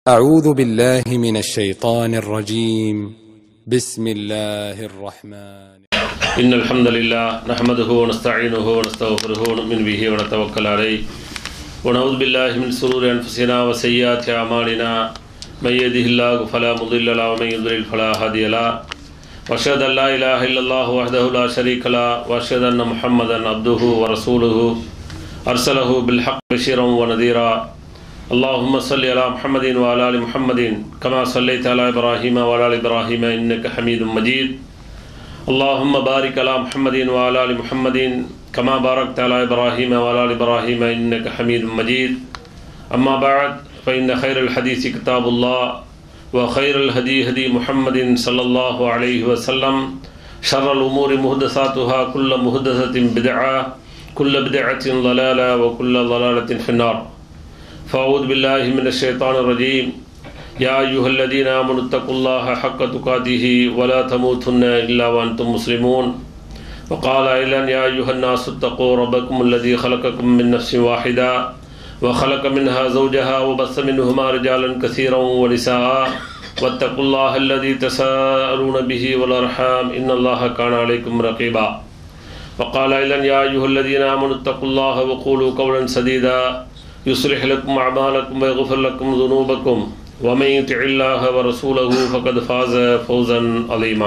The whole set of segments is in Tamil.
أعوذ بالله من الشيطان الرجيم بسم الله الرحمن إن الحمد لله نحمده ونستعينه ونستغفره ونؤمن به ونتوكل عليه ونعوذ بالله من شرور أنفسنا وسيئات أعمالنا من يهده الله فلا مضل له ومن يضلل فلا هادي له وأشهد أن لا إله إلا الله وحده لا شريك له وأشهد أن محمدا عبده ورسوله أرسله بالحق بشيرا ونذيرا اللهم صل على محمد وعلى آل محمد كما صليت على إبراهيم وعلى آل إبراهيم إنك حميد مجيد اللهم بارك على محمد وعلى ال محمد كما باركت على ابراهيم وعلى ال ابراهيم انك حميد مجيد اما بعد فان خير الحديث كتاب الله وخير الهدي هدي محمد صلى الله عليه وسلم شر الامور محدثاتها كل محدثه بدعه كل بدعه ضلاله وكل ضلاله في النار فاعوذ بالله من الشيطان الرجيم يا أيها الذين آمنوا اتقوا الله حق تقاته ولا تموتن إلا وأنتم مسلمون وقال أيضا يا أيها الناس اتقوا ربكم الذي خلقكم من نفس واحدة وخلق منها زوجها وبث منهما رجالا كثيرا ونساء واتقوا الله الذي تساءلون به والأرحام إن الله كان عليكم رقيبا وقال أيضا يا أيها الذين آمنوا اتقوا الله وقولوا قولا سديدا يصلح لكم أعمالكم ويغفر لكم ذنوبكم ومن يطع الله ورسوله فقد فاز فوزا عظيما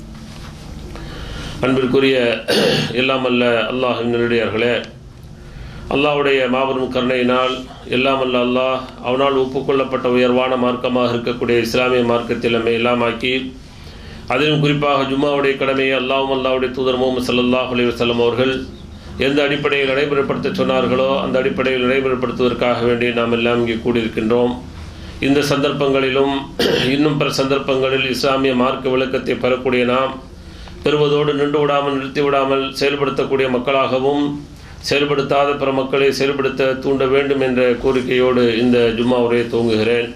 அன்பிற்குரிய எல்லாம் அல்ல அல்லாஹின் நெருடையர்களே அல்லாஹ்வுடைய மாபெரும் கருணையினால் எல்லாம் அல்ல அல்லாஹ் அவனால் ஒப்புக்கொள்ளப்பட்ட உயர்வான மார்க்கமாக இருக்கக்கூடிய இஸ்லாமிய மார்க்கத்தில் நம்மை எல்லாமாக்கி அதிலும் குறிப்பாக ஜும்மாவுடைய கடமையை அல்லாஹும் அல்லாஹ்வுடைய தூதர் முகமது சல்லாஹ் அலி வசல்லம் அவர்கள் எந்த அடிப்படையில் நடைமுறைப்படுத்த சொன்னார்களோ அந்த அடிப்படையில் நடைமுறைப்படுத்துவதற்காக வேண்டி நாம் எல்லாம் இங்கே கூடியிருக்கின்றோம் இந்த சந்தர்ப்பங்களிலும் இன்னும் பிற சந்தர்ப்பங்களில் இஸ்லாமிய மார்க்க விளக்கத்தை பெறக்கூடிய நாம் பெறுவதோடு நின்று விடாமல் நிறுத்தி விடாமல் செயல்படுத்தக்கூடிய மக்களாகவும் செயல்படுத்தாத பிற மக்களை செயல்படுத்த தூண்ட வேண்டும் என்ற கோரிக்கையோடு இந்த ஜும்மா உரையை துவங்குகிறேன்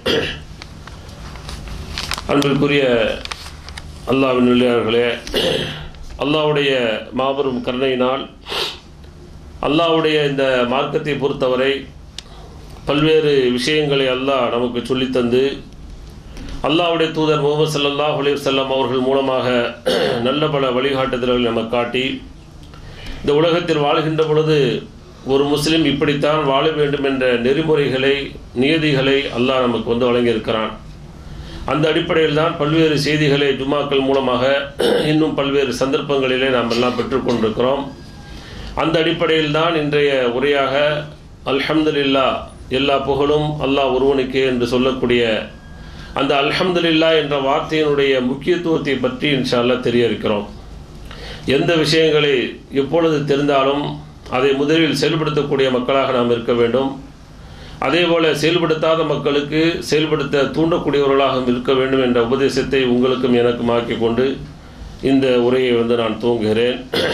அன்பிற்குரிய அல்லாவின் நிலையார்களே அல்லாவுடைய மாபெரும் கருணையினால் அல்லாவுடைய இந்த மார்க்கத்தை பொறுத்தவரை பல்வேறு விஷயங்களை அல்லாஹ் நமக்கு சொல்லித்தந்து அல்லாவுடைய தூதர் முகமது சல்லாஹ் அலி வல்லம் அவர்கள் மூலமாக நல்ல பல வழிகாட்டுதல்களை நமக்கு காட்டி இந்த உலகத்தில் வாழ்கின்ற பொழுது ஒரு முஸ்லீம் இப்படித்தான் வாழ வேண்டும் என்ற நெறிமுறைகளை நியதிகளை அல்லாஹ் நமக்கு வந்து வழங்கியிருக்கிறான் அந்த அடிப்படையில் தான் பல்வேறு செய்திகளை ஜுமாக்கள் மூலமாக இன்னும் பல்வேறு சந்தர்ப்பங்களிலே நாம் எல்லாம் பெற்றுக்கொண்டிருக்கிறோம் அந்த அடிப்படையில் தான் இன்றைய உரையாக அல்ஹம்துலில்லா எல்லா புகழும் அல்லாஹ் ஒருவனுக்கே என்று சொல்லக்கூடிய அந்த அல்ஹம்துலில்லா என்ற வார்த்தையினுடைய முக்கியத்துவத்தை பற்றி இன்ஷால்லா தெரிய இருக்கிறோம் எந்த விஷயங்களை எப்பொழுது தெரிந்தாலும் அதை முதலில் செயல்படுத்தக்கூடிய மக்களாக நாம் இருக்க வேண்டும் அதே போல செயல்படுத்தாத மக்களுக்கு செயல்படுத்த தூண்டக்கூடியவர்களாக இருக்க வேண்டும் என்ற உபதேசத்தை உங்களுக்கும் எனக்கும் ஆக்கி கொண்டு இந்த உரையை வந்து நான் துவங்குகிறேன்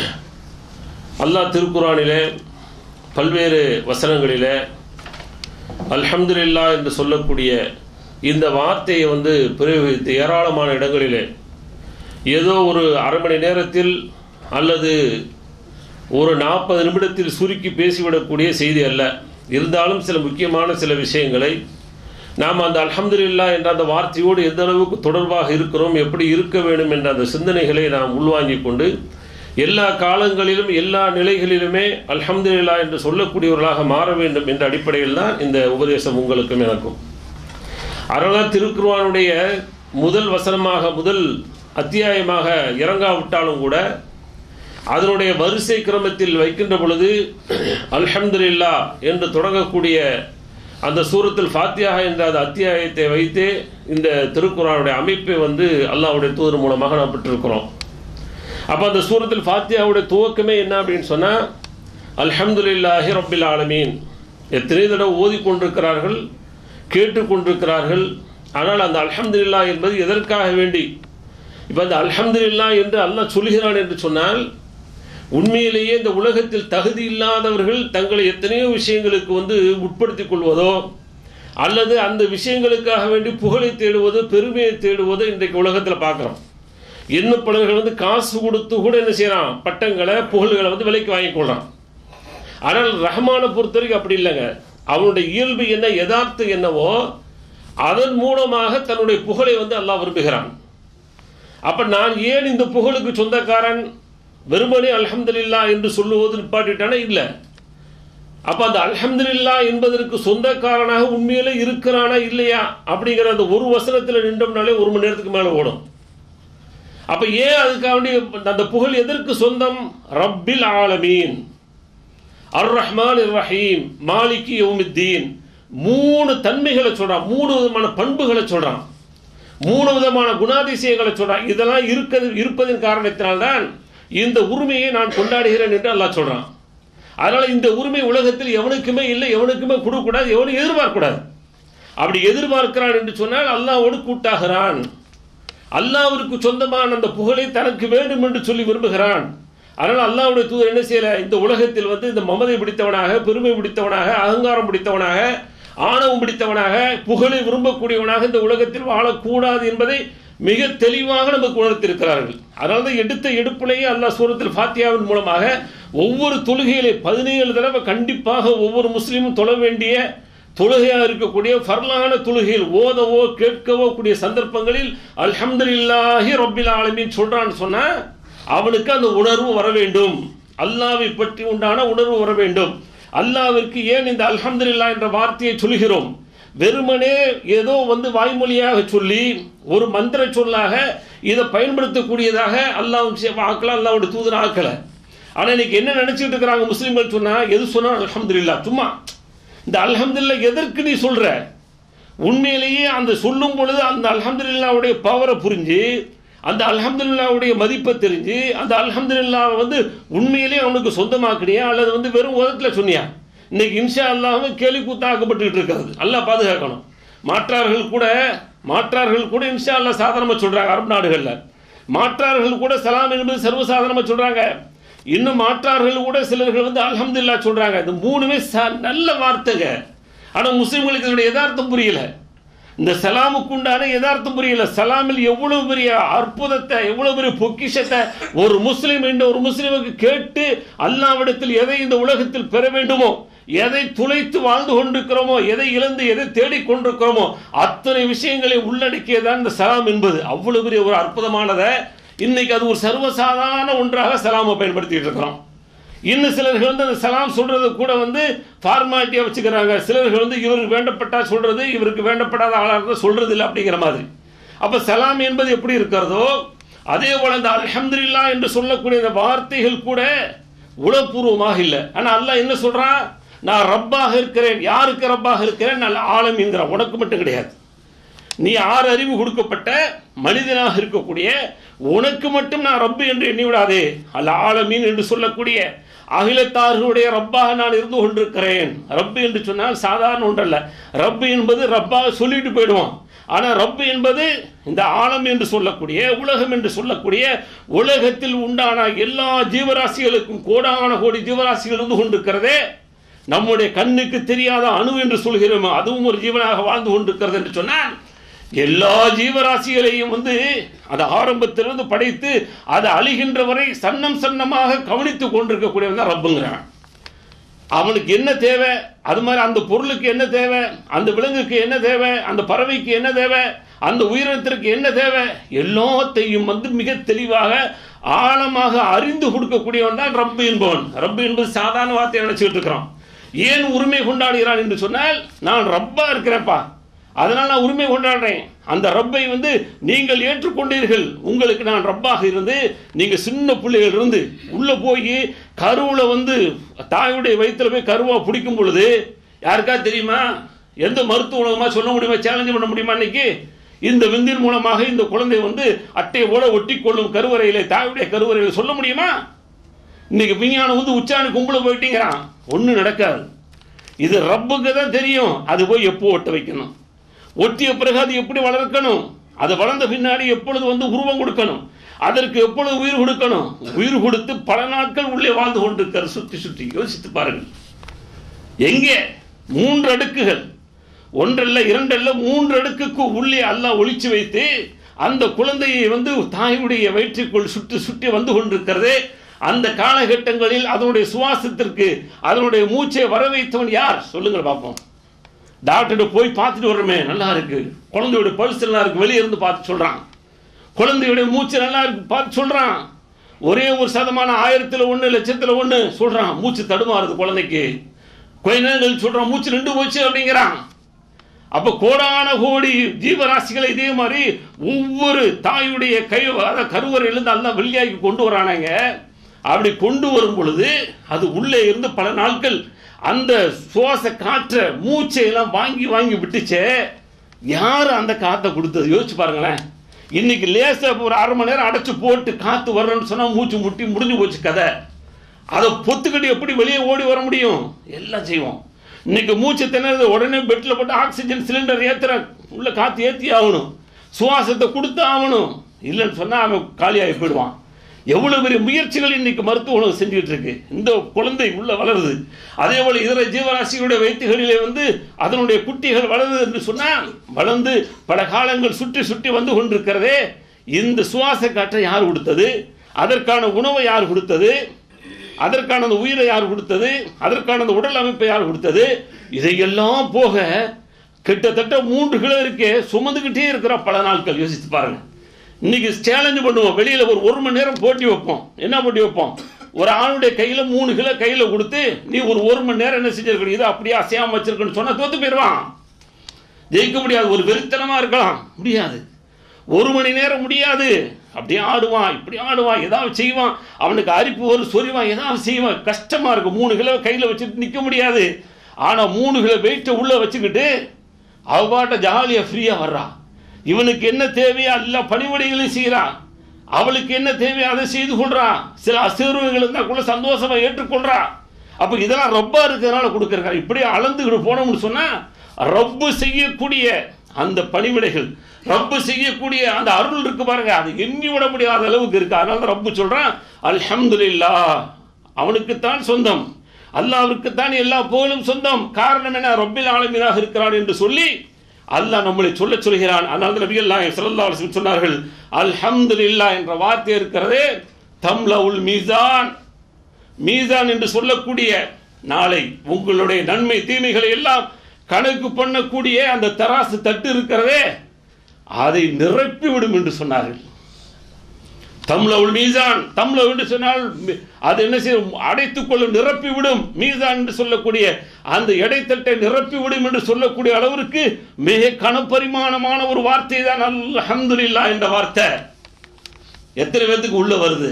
அல்லாஹ் திருக்குறானிலே பல்வேறு வசனங்களிலே அல்ஹம்துலில்லா என்று சொல்லக்கூடிய இந்த வார்த்தையை வந்து பிரயோகித்து ஏராளமான இடங்களிலே ஏதோ ஒரு அரை மணி நேரத்தில் அல்லது ஒரு நாற்பது நிமிடத்தில் சுருக்கி பேசிவிடக்கூடிய செய்தி அல்ல இருந்தாலும் சில முக்கியமான சில விஷயங்களை நாம் அந்த அல்ஹம்துலில்லா என்ற அந்த வார்த்தையோடு எந்த அளவுக்கு தொடர்பாக இருக்கிறோம் எப்படி இருக்க வேண்டும் என்ற அந்த சிந்தனைகளை நாம் உள்வாங்கிக் கொண்டு எல்லா காலங்களிலும் எல்லா நிலைகளிலுமே அல்ஹம்துலில்லா என்று சொல்லக்கூடியவர்களாக மாற வேண்டும் என்ற அடிப்படையில் தான் இந்த உபதேசம் உங்களுக்கும் எனக்கும் அரணா திருக்குர்வானுடைய முதல் வசனமாக முதல் அத்தியாயமாக இறங்காவிட்டாலும் கூட அதனுடைய வரிசை கிரமத்தில் வைக்கின்ற பொழுது அல்ஹம்துலில்லா என்று தொடங்கக்கூடிய அந்த சூரத்தில் ஃபாத்தியாக என்ற அந்த அத்தியாயத்தை வைத்து இந்த திருக்குறானுடைய அமைப்பை வந்து அல்லாவுடைய தூதர் மூலமாக நாம் பெற்றிருக்கிறோம் அப்போ அந்த சூரத்தில் ஃபாத்தியாவுடைய துவக்கமே என்ன அப்படின்னு சொன்னால் அல்ஹம்துலில்லாஹி ரப்பில் ஆலமீன் எத்தனை தடவை ஓதிக்கொண்டிருக்கிறார்கள் கேட்டுக்கொண்டிருக்கிறார்கள் ஆனால் அந்த அல்ஹம்துலில்லா என்பது எதற்காக வேண்டி இப்போ அந்த அல்ஹம்துலில்லா என்று அல்லாஹ் சொல்கிறான் என்று சொன்னால் உண்மையிலேயே இந்த உலகத்தில் தகுதி இல்லாதவர்கள் தங்களை எத்தனையோ விஷயங்களுக்கு வந்து உட்படுத்திக் கொள்வதோ அல்லது அந்த விஷயங்களுக்காக வேண்டி புகழை தேடுவதோ பெருமையை தேடுவதோ இன்றைக்கு உலகத்தில் பார்க்குறோம் என்ன பலர்கள் வந்து காசு கொடுத்து கூட என்ன செய்யறான் பட்டங்களை புகழ்களை வந்து விலைக்கு வாங்கி கொள்றான் ஆனால் ரஹ்மானை பொறுத்த வரைக்கும் அப்படி இல்லைங்க அவனுடைய இயல்பு என்ன யதார்த்தம் என்னவோ அதன் மூலமாக தன்னுடைய புகழை வந்து அல்லாஹ் விரும்புகிறான் அப்ப நான் ஏன் இந்த புகழுக்கு சொந்தக்காரன் வெறுமனே அல்ஹம்துலில்லா என்று சொல்லுவது நிப்பாட்டிட்டானே இல்லை அப்ப அந்த அல்ஹம்துலில்லா என்பதற்கு சொந்தக்காரனாக உண்மையிலே இருக்கிறானா இல்லையா அப்படிங்கிற அந்த ஒரு வசனத்தில் நின்றோம்னாலே ஒரு மணி நேரத்துக்கு மேல ஓடும் அப்ப ஏன் அதுக்காக வேண்டி அந்த புகழ் எதற்கு சொந்தம் ரப்பில் ஆலமீன் அர் ரஹ்மான் ரஹீம் மாலிகி யௌமித்தீன் மூணு தன்மைகளை சொல்றான் மூணு விதமான பண்புகளை சொல்றான் மூணு விதமான குணாதிசயங்களை சொல்றான் இதெல்லாம் இருக்கிறது இருப்பதன் காரணத்தினால்தான் இந்த உரிமையை நான் கொண்டாடுகிறேன் என்று அல்லாஹ் சொல்றான் அதனால இந்த உரிமை உலகத்தில் எவனுக்குமே இல்லை எவனுக்குமே கொடுக்கக்கூடாது எவனும் எதிர்பார்க்கக்கூடாது அப்படி எதிர்பார்க்கிறான் என்று சொன்னால் அல்லாஹ்வோடு கூட்டாகிறான் அல்லாஹ்விற்கு சொந்தமான அந்த புகழை தனக்கு வேண்டும் என்று சொல்லி விரும்புகிறான் அதனால் அல்லாஹ்வுடைய தூதர் என்ன செய்யல இந்த உலகத்தில் வந்து இந்த மமதை பிடித்தவனாக பெருமை பிடித்தவனாக அகங்காரம் பிடித்தவனாக ஆணவம் பிடித்தவனாக புகழை விரும்பக்கூடியவனாக இந்த உலகத்தில் வாழக்கூடாது என்பதை மிக தெளிவாக நமக்கு உணர்த்திருக்கிறார்கள் அதனால தான் எடுத்த எடுப்பிலேயே அல்லாஹ் சூரத்தில் ஃபாத்தியாவின் மூலமாக ஒவ்வொரு தொழுகையிலே பதினேழு தடவை கண்டிப்பாக ஒவ்வொரு முஸ்லீமும் தொழ வேண்டிய தொழுகையாக இருக்கக்கூடிய ஃபர்லான தொழுகையில் ஓதவோ கேட்கவோ கூடிய சந்தர்ப்பங்களில் அல்ஹம்துலில்லாஹி ரப்பில் ஆலமீன் சொல்றான்னு சொன்னா அவனுக்கு அந்த உணர்வு வர வேண்டும் அல்லாவை பற்றி உண்டான உணர்வு வர வேண்டும் அல்லாவிற்கு ஏன் இந்த அல்ஹம்துலில்லாஹ் என்ற வார்த்தையை சொல்கிறோம் வெறுமனே ஏதோ வந்து வாய்மொழியாக சொல்லி ஒரு மந்திர சொல்லாக இதை பயன்படுத்தக்கூடியதாக அல்லாஹ் ஆக்கல அல்லாவுடைய தூதர் ஆக்கல ஆனா இன்னைக்கு என்ன நினைச்சிட்டு இருக்கிறாங்க முஸ்லிம்கள் சொன்னா எது சொன்னா அல்ஹம்துலில்லாஹ் சும்மா இந்த அல்ஹம்துலில்லாஹ் எதற்கு நீ சொல்ற உண்மையிலேயே அந்த சொல்லும் பொழுது அந்த அல்ஹம்துலில்லாவுடைய பவரை புரிஞ்சு அந்த அல்ஹம்துலில்லாவுடைய மதிப்பை தெரிஞ்சு அந்த அல்ஹம்துலில்லாவை வந்து உண்மையிலேயே அவனுக்கு சொந்தமாக்கினியா அல்லது வந்து வெறும் உதத்தில் சொன்னியா இன்னைக்கு இன்ஷா அல்லாமல் கேலி கூத்தாக்கப்பட்டுக்கிட்டு இருக்கிறது அல்லாஹ் பாதுகாக்கணும் மாற்றார்கள் கூட மாற்றார்கள் கூட இன்ஷா அல்லாஹ் சாதாரணமாக சொல்றாங்க அரபு நாடுகளில் மாற்றார்கள் கூட சலாம் என்பது சர்வசாதாரணமாக சொல்றாங்க இன்னும் மாற்றார்கள் கூட சிலர்கள் வந்து அல்ஹம்துலில்லாஹ் சொல்றாங்க இந்த மூணுமே ச- நல்ல வார்த்தைங்க ஆனா முஸ்லிம்களுக்கு இதனுடைய யதார்த்தம் புரியல இந்த சலாமுக்கு உண்டான யதார்த்தம் புரியல சலாமில் எவ்வளவு பெரிய அற்புதத்தை எவ்வளவு பெரிய பொக்கிஷத்தை ஒரு முஸ்லிம் என்ற ஒரு முஸ்லிமுக்கு கேட்டு அல்லாவிடத்தில் எதை இந்த உலகத்தில் பெற வேண்டுமோ எதை துளைத்து வாழ்ந்து கொண்டிருக்கிறோமோ எதை இழந்து எதை தேடிக் கொண்டிருக்கிறோமோ அத்தனை விஷயங்களை உள்ளடக்கியதான் இந்த சலாம் என்பது அவ்வளவு பெரிய ஒரு அற்புதமானதை இன்னைக்கு அது ஒரு சர்வசாதாரண ஒன்றாக சலாமை பயன்படுத்திட்டு இருக்கிறோம் இன்னும் சிலர்கள் வந்து அந்த சலாம் சொல்றது கூட வந்து ஃபார்மாலிட்டியா வச்சுக்கிறாங்க சிலர்கள் வந்து இவருக்கு வேண்டப்பட்டா சொல்றது இவருக்கு வேண்டப்படாத ஆளாக இருந்தா சொல்றது இல்லை அப்படிங்கிற மாதிரி அப்ப சலாம் என்பது எப்படி இருக்கிறதோ அதே போல இந்த அல்ஹம்துலில்லாஹ் என்று சொல்லக்கூடிய இந்த வார்த்தைகள் கூட உளப்பூர்வமாக இல்லை ஆனா அல்லாஹ் என்ன சொல்றான் நான் ரப்பாக இருக்கிறேன் யாருக்கு ரப்பாக இருக்கிறேன் நான் ஆலம் என்கிற உனக்கு மட்டும் கிடையாது நீ ஆறு அறிவு கொடுக்கப்பட்ட மனிதனாக இருக்கக்கூடிய உனக்கு மட்டும் நான் ரப்பு என்று எண்ணி விடாதே அல்ல ஆலமீன் என்று சொல்லக்கூடிய அகிலத்தார்களுடைய ரப்பாக நான் இருந்து கொண்டிருக்கிறேன் ரப்பு என்று சொன்னால் சாதாரண ஒன்றல்ல ரப்பு என்பது ரப்பாக சொல்லிட்டு போயிடுவான் ஆனா ரப்பு என்பது இந்த ஆலம் என்று சொல்லக்கூடிய உலகம் என்று சொல்லக்கூடிய உலகத்தில் உண்டான எல்லா ஜீவராசிகளுக்கும் கோடான கோடி ஜீவராசிகள் இருந்து கொண்டிருக்கிறதே நம்முடைய கண்ணுக்கு தெரியாத அணு என்று சொல்கிறோமோ அதுவும் ஒரு ஜீவனாக வாழ்ந்து கொண்டிருக்கிறது என்று சொன்னால் எல்லா ஜீவராசிகளையும் வந்து அது ஆரம்பத்திலிருந்து படைத்து அது அழிகின்ற வரை சன்னம் சன்னமாக கவனித்துக் கொண்டிருக்கக்கூடியவன் தான் ரப்புங்கிறான் அவனுக்கு என்ன தேவை அது மாதிரி அந்த பொருளுக்கு என்ன தேவை அந்த விலங்குக்கு என்ன தேவை அந்த பறவைக்கு என்ன தேவை அந்த உயிரினத்திற்கு என்ன தேவை எல்லாத்தையும் வந்து மிக தெளிவாக ஆழமாக அறிந்து கொடுக்கக்கூடியவன் தான் ரப்பு என்பவன் ரப்பு என்பது சாதாரண வார்த்தையை நினைச்சுக்கிட்டு இருக்கிறான் ஏன் உரிமை கொண்டாடுகிறான் என்று சொன்னால் நான் ரப்பா இருக்கிறேன்ப்பா அதனால் நான் உரிமை கொண்டாடுறேன் அந்த ரப்பை வந்து நீங்கள் ஏற்றுக்கொண்டீர்கள் உங்களுக்கு நான் ரப்பாக இருந்து நீங்கள் சின்ன பிள்ளைகள் இருந்து உள்ளே போய் கருவில் வந்து தாயுடைய வயித்துல போய் கருவா பிடிக்கும் பொழுது யாருக்கா தெரியுமா எந்த மருத்துவ உலகமாக சொல்ல முடியுமா சேலஞ்சு பண்ண முடியுமா இன்னைக்கு இந்த விந்தின் மூலமாக இந்த குழந்தை வந்து அட்டையை போல ஒட்டி கொள்ளும் கருவறையிலே தாயுடைய கருவறையில் சொல்ல முடியுமா இன்னைக்கு விஞ்ஞானம் வந்து உச்சாணி கும்பல போயிட்டீங்கிறான் ஒன்றும் நடக்காது இது ரப்புக்கு தான் தெரியும் அது போய் எப்போ ஒட்ட வைக்கணும் ஒட்டிய பிறகு அது எப்படி வளர்க்கணும் அது வளர்ந்த பின்னாடி எப்பொழுது வந்து உருவம் கொடுக்கணும் அதற்கு எப்பொழுது உயிர் கொடுக்கணும் உயிர் கொடுத்து பல நாட்கள் உள்ளே வாழ்ந்து கொண்டிருக்கிறது சுற்றி சுற்றி யோசித்து பாருங்கள் எங்கே மூன்று அடுக்குகள் ஒன்றல்ல இரண்டல்ல மூன்று அடுக்குக்கு உள்ளே அல்லாஹ் ஒளிச்சு வைத்து அந்த குழந்தையை வந்து தாயுடைய வயிற்றுக்குள் சுற்றி சுற்றி வந்து கொண்டிருக்கிறதே அந்த காலகட்டங்களில் அதனுடைய சுவாசத்திற்கு அதனுடைய மூச்சை வர வைத்தவன் யார் சொல்லுங்கள் பார்ப்போம் டாக்டர்கிட்ட போய் பார்த்துட்டு வர்றோமே நல்லா இருக்கு குழந்தையோட பல்ஸ் நல்லா இருக்கு வெளியே இருந்து பார்த்து சொல்றான் குழந்தையோட மூச்சு நல்லா இருக்கு பார்த்து சொல்றான் ஒரே ஒரு சதமான ஆயிரத்துல ஒண்ணு லட்சத்துல ஒண்ணு சொல்றான் மூச்சு தடுமாறுது குழந்தைக்கு கொஞ்ச நேரம் கழிச்சு சொல்றான் மூச்சு நின்று போச்சு அப்படிங்கிறான் அப்ப கோடான கோடி ஜீவராசிகளை இதே மாதிரி ஒவ்வொரு தாயுடைய கை அதாவது கருவறையிலிருந்து எல்லாம் வெளியாகி கொண்டு வரானாங்க அப்படி கொண்டு வரும் பொழுது அது உள்ளே இருந்து பல நாட்கள் அந்த சுவாச காற்றை மூச்சை எல்லாம் வாங்கி வாங்கி விட்டுச்சே யார் அந்த காத்தை கொடுத்தது யோசிச்சு பாருங்களேன் இன்னைக்கு லேசா ஒரு அரை மணி நேரம் அடைச்சு போட்டு காத்து வர்றேன்னு சொன்னா மூச்சு முட்டி முடிஞ்சு போச்சு கதை அதை பொத்துக்கிட்டு எப்படி வெளியே ஓடி வர முடியும் எல்லாம் செய்வோம் இன்னைக்கு மூச்சு திணறது உடனே பெட்டில் போட்டு ஆக்சிஜன் சிலிண்டர் ஏத்துற உள்ள காத்து ஏத்தி ஆகணும் சுவாசத்தை கொடுத்து ஆகணும் இல்லைன்னு சொன்னா அவன் காலியாகி போயிடுவான் எவ்வளவு பெரிய முயற்சிகள் இன்னைக்கு மருத்துவ உணவு செஞ்சுட்டு இருக்கு இந்த குழந்தை உள்ள வளருது அதே போல இதர ஜீவராசிகளுடைய வயிற்றுகளிலே வந்து அதனுடைய குட்டிகள் வளருது என்று சொன்னால் வளர்ந்து பல காலங்கள் சுற்றி சுற்றி வந்து கொண்டிருக்கிறதே இந்த சுவாச காற்றை யார் கொடுத்தது அதற்கான உணவை யார் கொடுத்தது அதற்கான அந்த உயிரை யார் கொடுத்தது அதற்கான அந்த உடல் அமைப்பை யார் கொடுத்தது இதையெல்லாம் போக கிட்டத்தட்ட மூன்று கிலோ இருக்கே சுமந்துக்கிட்டே இருக்கிற பல நாட்கள் யோசித்து பாருங்க இன்னைக்கு சேலஞ்சு பண்ணுவோம் வெளியில ஒரு ஒரு மணி நேரம் போட்டி வைப்போம் என்ன போட்டி வைப்போம் ஒரு ஆணுடைய கையில மூணு கிலோ கையில கொடுத்து நீ ஒரு ஒரு மணி நேரம் என்ன செஞ்சிருக்க இதை அப்படியே அசையாம வச்சிருக்கன்னு சொன்னா தோத்து போயிடுவான் ஜெயிக்க முடியாது ஒரு வெறித்தனமா இருக்கலாம் முடியாது ஒரு மணி நேரம் முடியாது அப்படியே ஆடுவான் இப்படி ஆடுவான் ஏதாவது செய்வான் அவனுக்கு அரிப்பு வரும் சொரிவான் ஏதாவது செய்வான் கஷ்டமா இருக்கும் மூணு கிலோ கையில வச்சுட்டு நிக்க முடியாது ஆனா மூணு கிலோ வெயிட்டை உள்ள வச்சுக்கிட்டு அவ பாட்ட ஜாலியா ஃப்ரீயா வர்றான் இவனுக்கு என்ன தேவையோ எல்லா பணிவிடைகளையும் செய்கிறான் அவளுக்கு என்ன தேவையோ அதை செய்து கொள்றான் சில அசீர்வுகள் இருந்தா கூட சந்தோஷமா ஏற்றுக்கொள்றான் அப்ப இதெல்லாம் ரப்பா இருக்கிறதுனால கொடுக்கறாங்க இப்படி அளந்துக்கிட்டு போனோம்னு சொன்னா ரப்பு செய்யக்கூடிய அந்த பணிவிடைகள் ரப்பு செய்யக்கூடிய அந்த அருள் இருக்கு பாருங்க அது எண்ணி விட முடியாத அளவுக்கு இருக்கு அதனால தான் ரப்பு சொல்றான் அல்ஹம்துலில்லா அவனுக்குத்தான் சொந்தம் அல்லாவிற்குத்தான் எல்லா புகழும் சொந்தம் காரணம் என்ன ரப்பில் ஆலமீனாக இருக்கிறான் என்று சொல்லி அல்லாஹ் நம்மளை சொல்ல சொல்கிறான் அதனால நபிகள் நாயகம் ஸல்லல்லாஹு அலைஹி வஸல்லம் சொன்னார்கள் அல்ஹம்துலில்லா என்ற வார்த்தை இருக்கிறதே தம்லவுல் மீசான் மீசான் என்று சொல்லக்கூடிய நாளை உங்களுடைய நன்மை தீமைகளை எல்லாம் கணக்கு பண்ணக்கூடிய அந்த தராசு தட்டு இருக்கிறதே அதை நிரப்பி விடும் என்று சொன்னார்கள் தம்லவுல் மீசான் தம்லவ் என்று சொன்னால் மி- அது என்ன செய்யும் அடைத்துக் கொள்ளும் நிரப்பி விடும் மீசான் என்று சொல்லக்கூடிய அந்த எடைத்தட்டை நிரப்பி விடும் என்று சொல்லக்கூடிய அளவிற்கு மிக கனப்பரிமாணமான ஒரு வார்த்தை தான் அல்ஹம்துலில்லாஹ் என்ற வார்த்தை எத்தனை பேத்துக்கு உள்ள வருது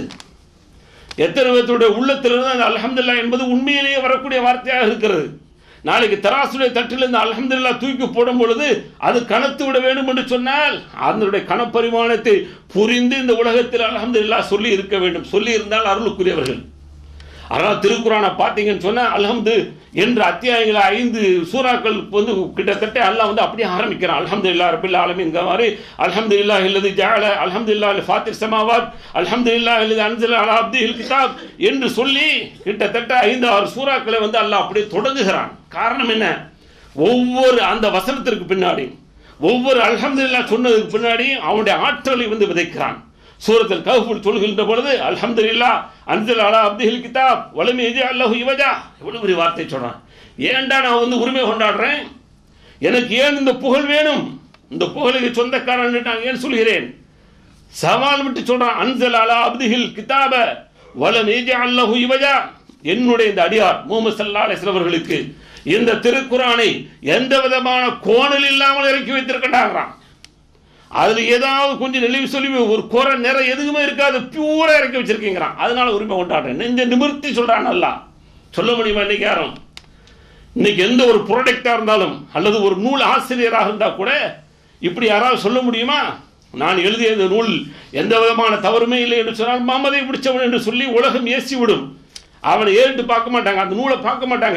எத்தனை பேர்த்துடைய உள்ளத்திலிருந்து அந்த அல்ஹம்துலில்லாஹ் என்பது உண்மையிலேயே வரக்கூடிய வார்த்தையாக இருக்கிறது நாளைக்கு தராசுடைய தட்டிலிருந்து அல்ஹம்துலில்லாஹ் தூக்கி போடும் பொழுது அது கனத்து விட வேண்டும் என்று சொன்னால் அதனுடைய கனப்பரிமாணத்தை புரிந்து இந்த உலகத்தில் அல்ஹம்துலில்லாஹ் சொல்லி இருக்க வேண்டும் சொல்லி இருந்தால் அருளுக்குரியவர்கள் அதனால் திருக்குறானை பார்த்தீங்கன்னு சொன்னா அல்ஹம்து என்ற அத்தியாயங்கள் ஐந்து சூறாக்கள் வந்து கிட்டத்தட்ட அல்லாஹ் வந்து அப்படியே ஆரம்பிக்கிறான் அல்ஹம்துலில்லாஹ் ரபில் ஆலமீன் மாதிரி அல்ஹம்துலில்லாஹ் இல்லது ஜால அல்ஹம்துலில்லாஹ் ஃபாத்திர் சமாவாத் அல்ஹம்துலில்லாஹ் இல்லது அன்சல் அலா அப்தில் கிதாப் என்று சொல்லி கிட்டத்தட்ட ஐந்து ஆறு சூறாக்களை வந்து அல்லாஹ் அப்படியே தொடங்குகிறான் காரணம் என்ன ஒவ்வொரு அந்த வசனத்திற்கு பின்னாடி ஒவ்வொரு அல்ஹம்துலில்லாஹ் சொன்னதுக்கு பின்னாடி அவனுடைய ஆற்றலை வந்து விதைக்கிறான் சூரத்தில் கஹ்ஃபுல் சொல்கின்ற பொழுது அல்ஹம்துலில்லாஹ் அன்சல் அலா அப்தில் கிதாப் வலம் எஜி அல்லாஹு இவஜா எவ்வளவு பெரிய வார்த்தை சொல்றான் ஏன்டா நான் வந்து உரிமை கொண்டாடுறேன் எனக்கு ஏன் இந்த புகழ் வேணும் இந்த புகழுக்கு சொந்தக்காரன் நான் ஏன் சொல்கிறேன் சவால் விட்டு சொல்றான் அன்சல் அலா அப்திஹில் கிதாப வலம் எஜி அல்லாஹு இவஜா என்னுடைய இந்த அடியார் முகமது சல்லா அலிஸ்லாம் அவர்களுக்கு இந்த திருக்குறானை எந்த விதமான கோணல் இல்லாமல் இறக்கி வைத்திருக்கின்றான் அதுல ஏதாவது கொஞ்சம் நெளிவு சொல்லி ஒரு குறை நிறை எதுவுமே இருக்காது பியூரா இறக்கி வச்சிருக்கீங்கிறான் அதனால உரிமை கொண்டாடுறேன் நெஞ்ச நிமிர்த்தி சொல்றான் நல்லா சொல்ல முடியுமா இன்னைக்கு யாரும் இன்னைக்கு எந்த ஒரு ப்ராடக்டா இருந்தாலும் அல்லது ஒரு நூல் ஆசிரியராக இருந்தா கூட இப்படி யாராவது சொல்ல முடியுமா நான் எழுதிய இந்த நூல் எந்த விதமான தவறுமே இல்லை என்று சொன்னால் மாமதை பிடிச்சவன் என்று சொல்லி உலகம் ஏசி விடும் அவனை ஏறிட்டு பார்க்க மாட்டாங்க அந்த நூலை பார்க்க மாட்டாங்க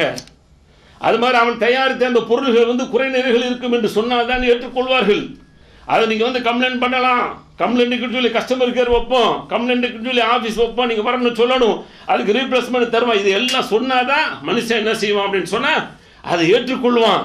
அது மாதிரி அவன் தயாரித்த அந்த பொருள்கள் வந்து குறைநிறைகள் இருக்கும் என்று சொன்னால் தான் ஏற்றுக்கொள்வார்கள் அதை நீங்க வந்து கம்ப்ளைண்ட் பண்ணலாம் கம்ப்ளைண்ட்டுக்கு சொல்லி கஸ்டமர் கேர் வைப்போம் கம்ப்ளைண்ட்டுக்கு சொல்லி ஆஃபீஸ் வைப்போம் நீங்க வரணும்னு சொல்லணும் அதுக்கு ரீப்ளேஸ்மெண்ட் தருவோம் இது எல்லாம் சொன்னாதான் மனுஷன் என்ன செய்வான் அப்படின்னு சொன்னா அதை ஏற்றுக்கொள்வான்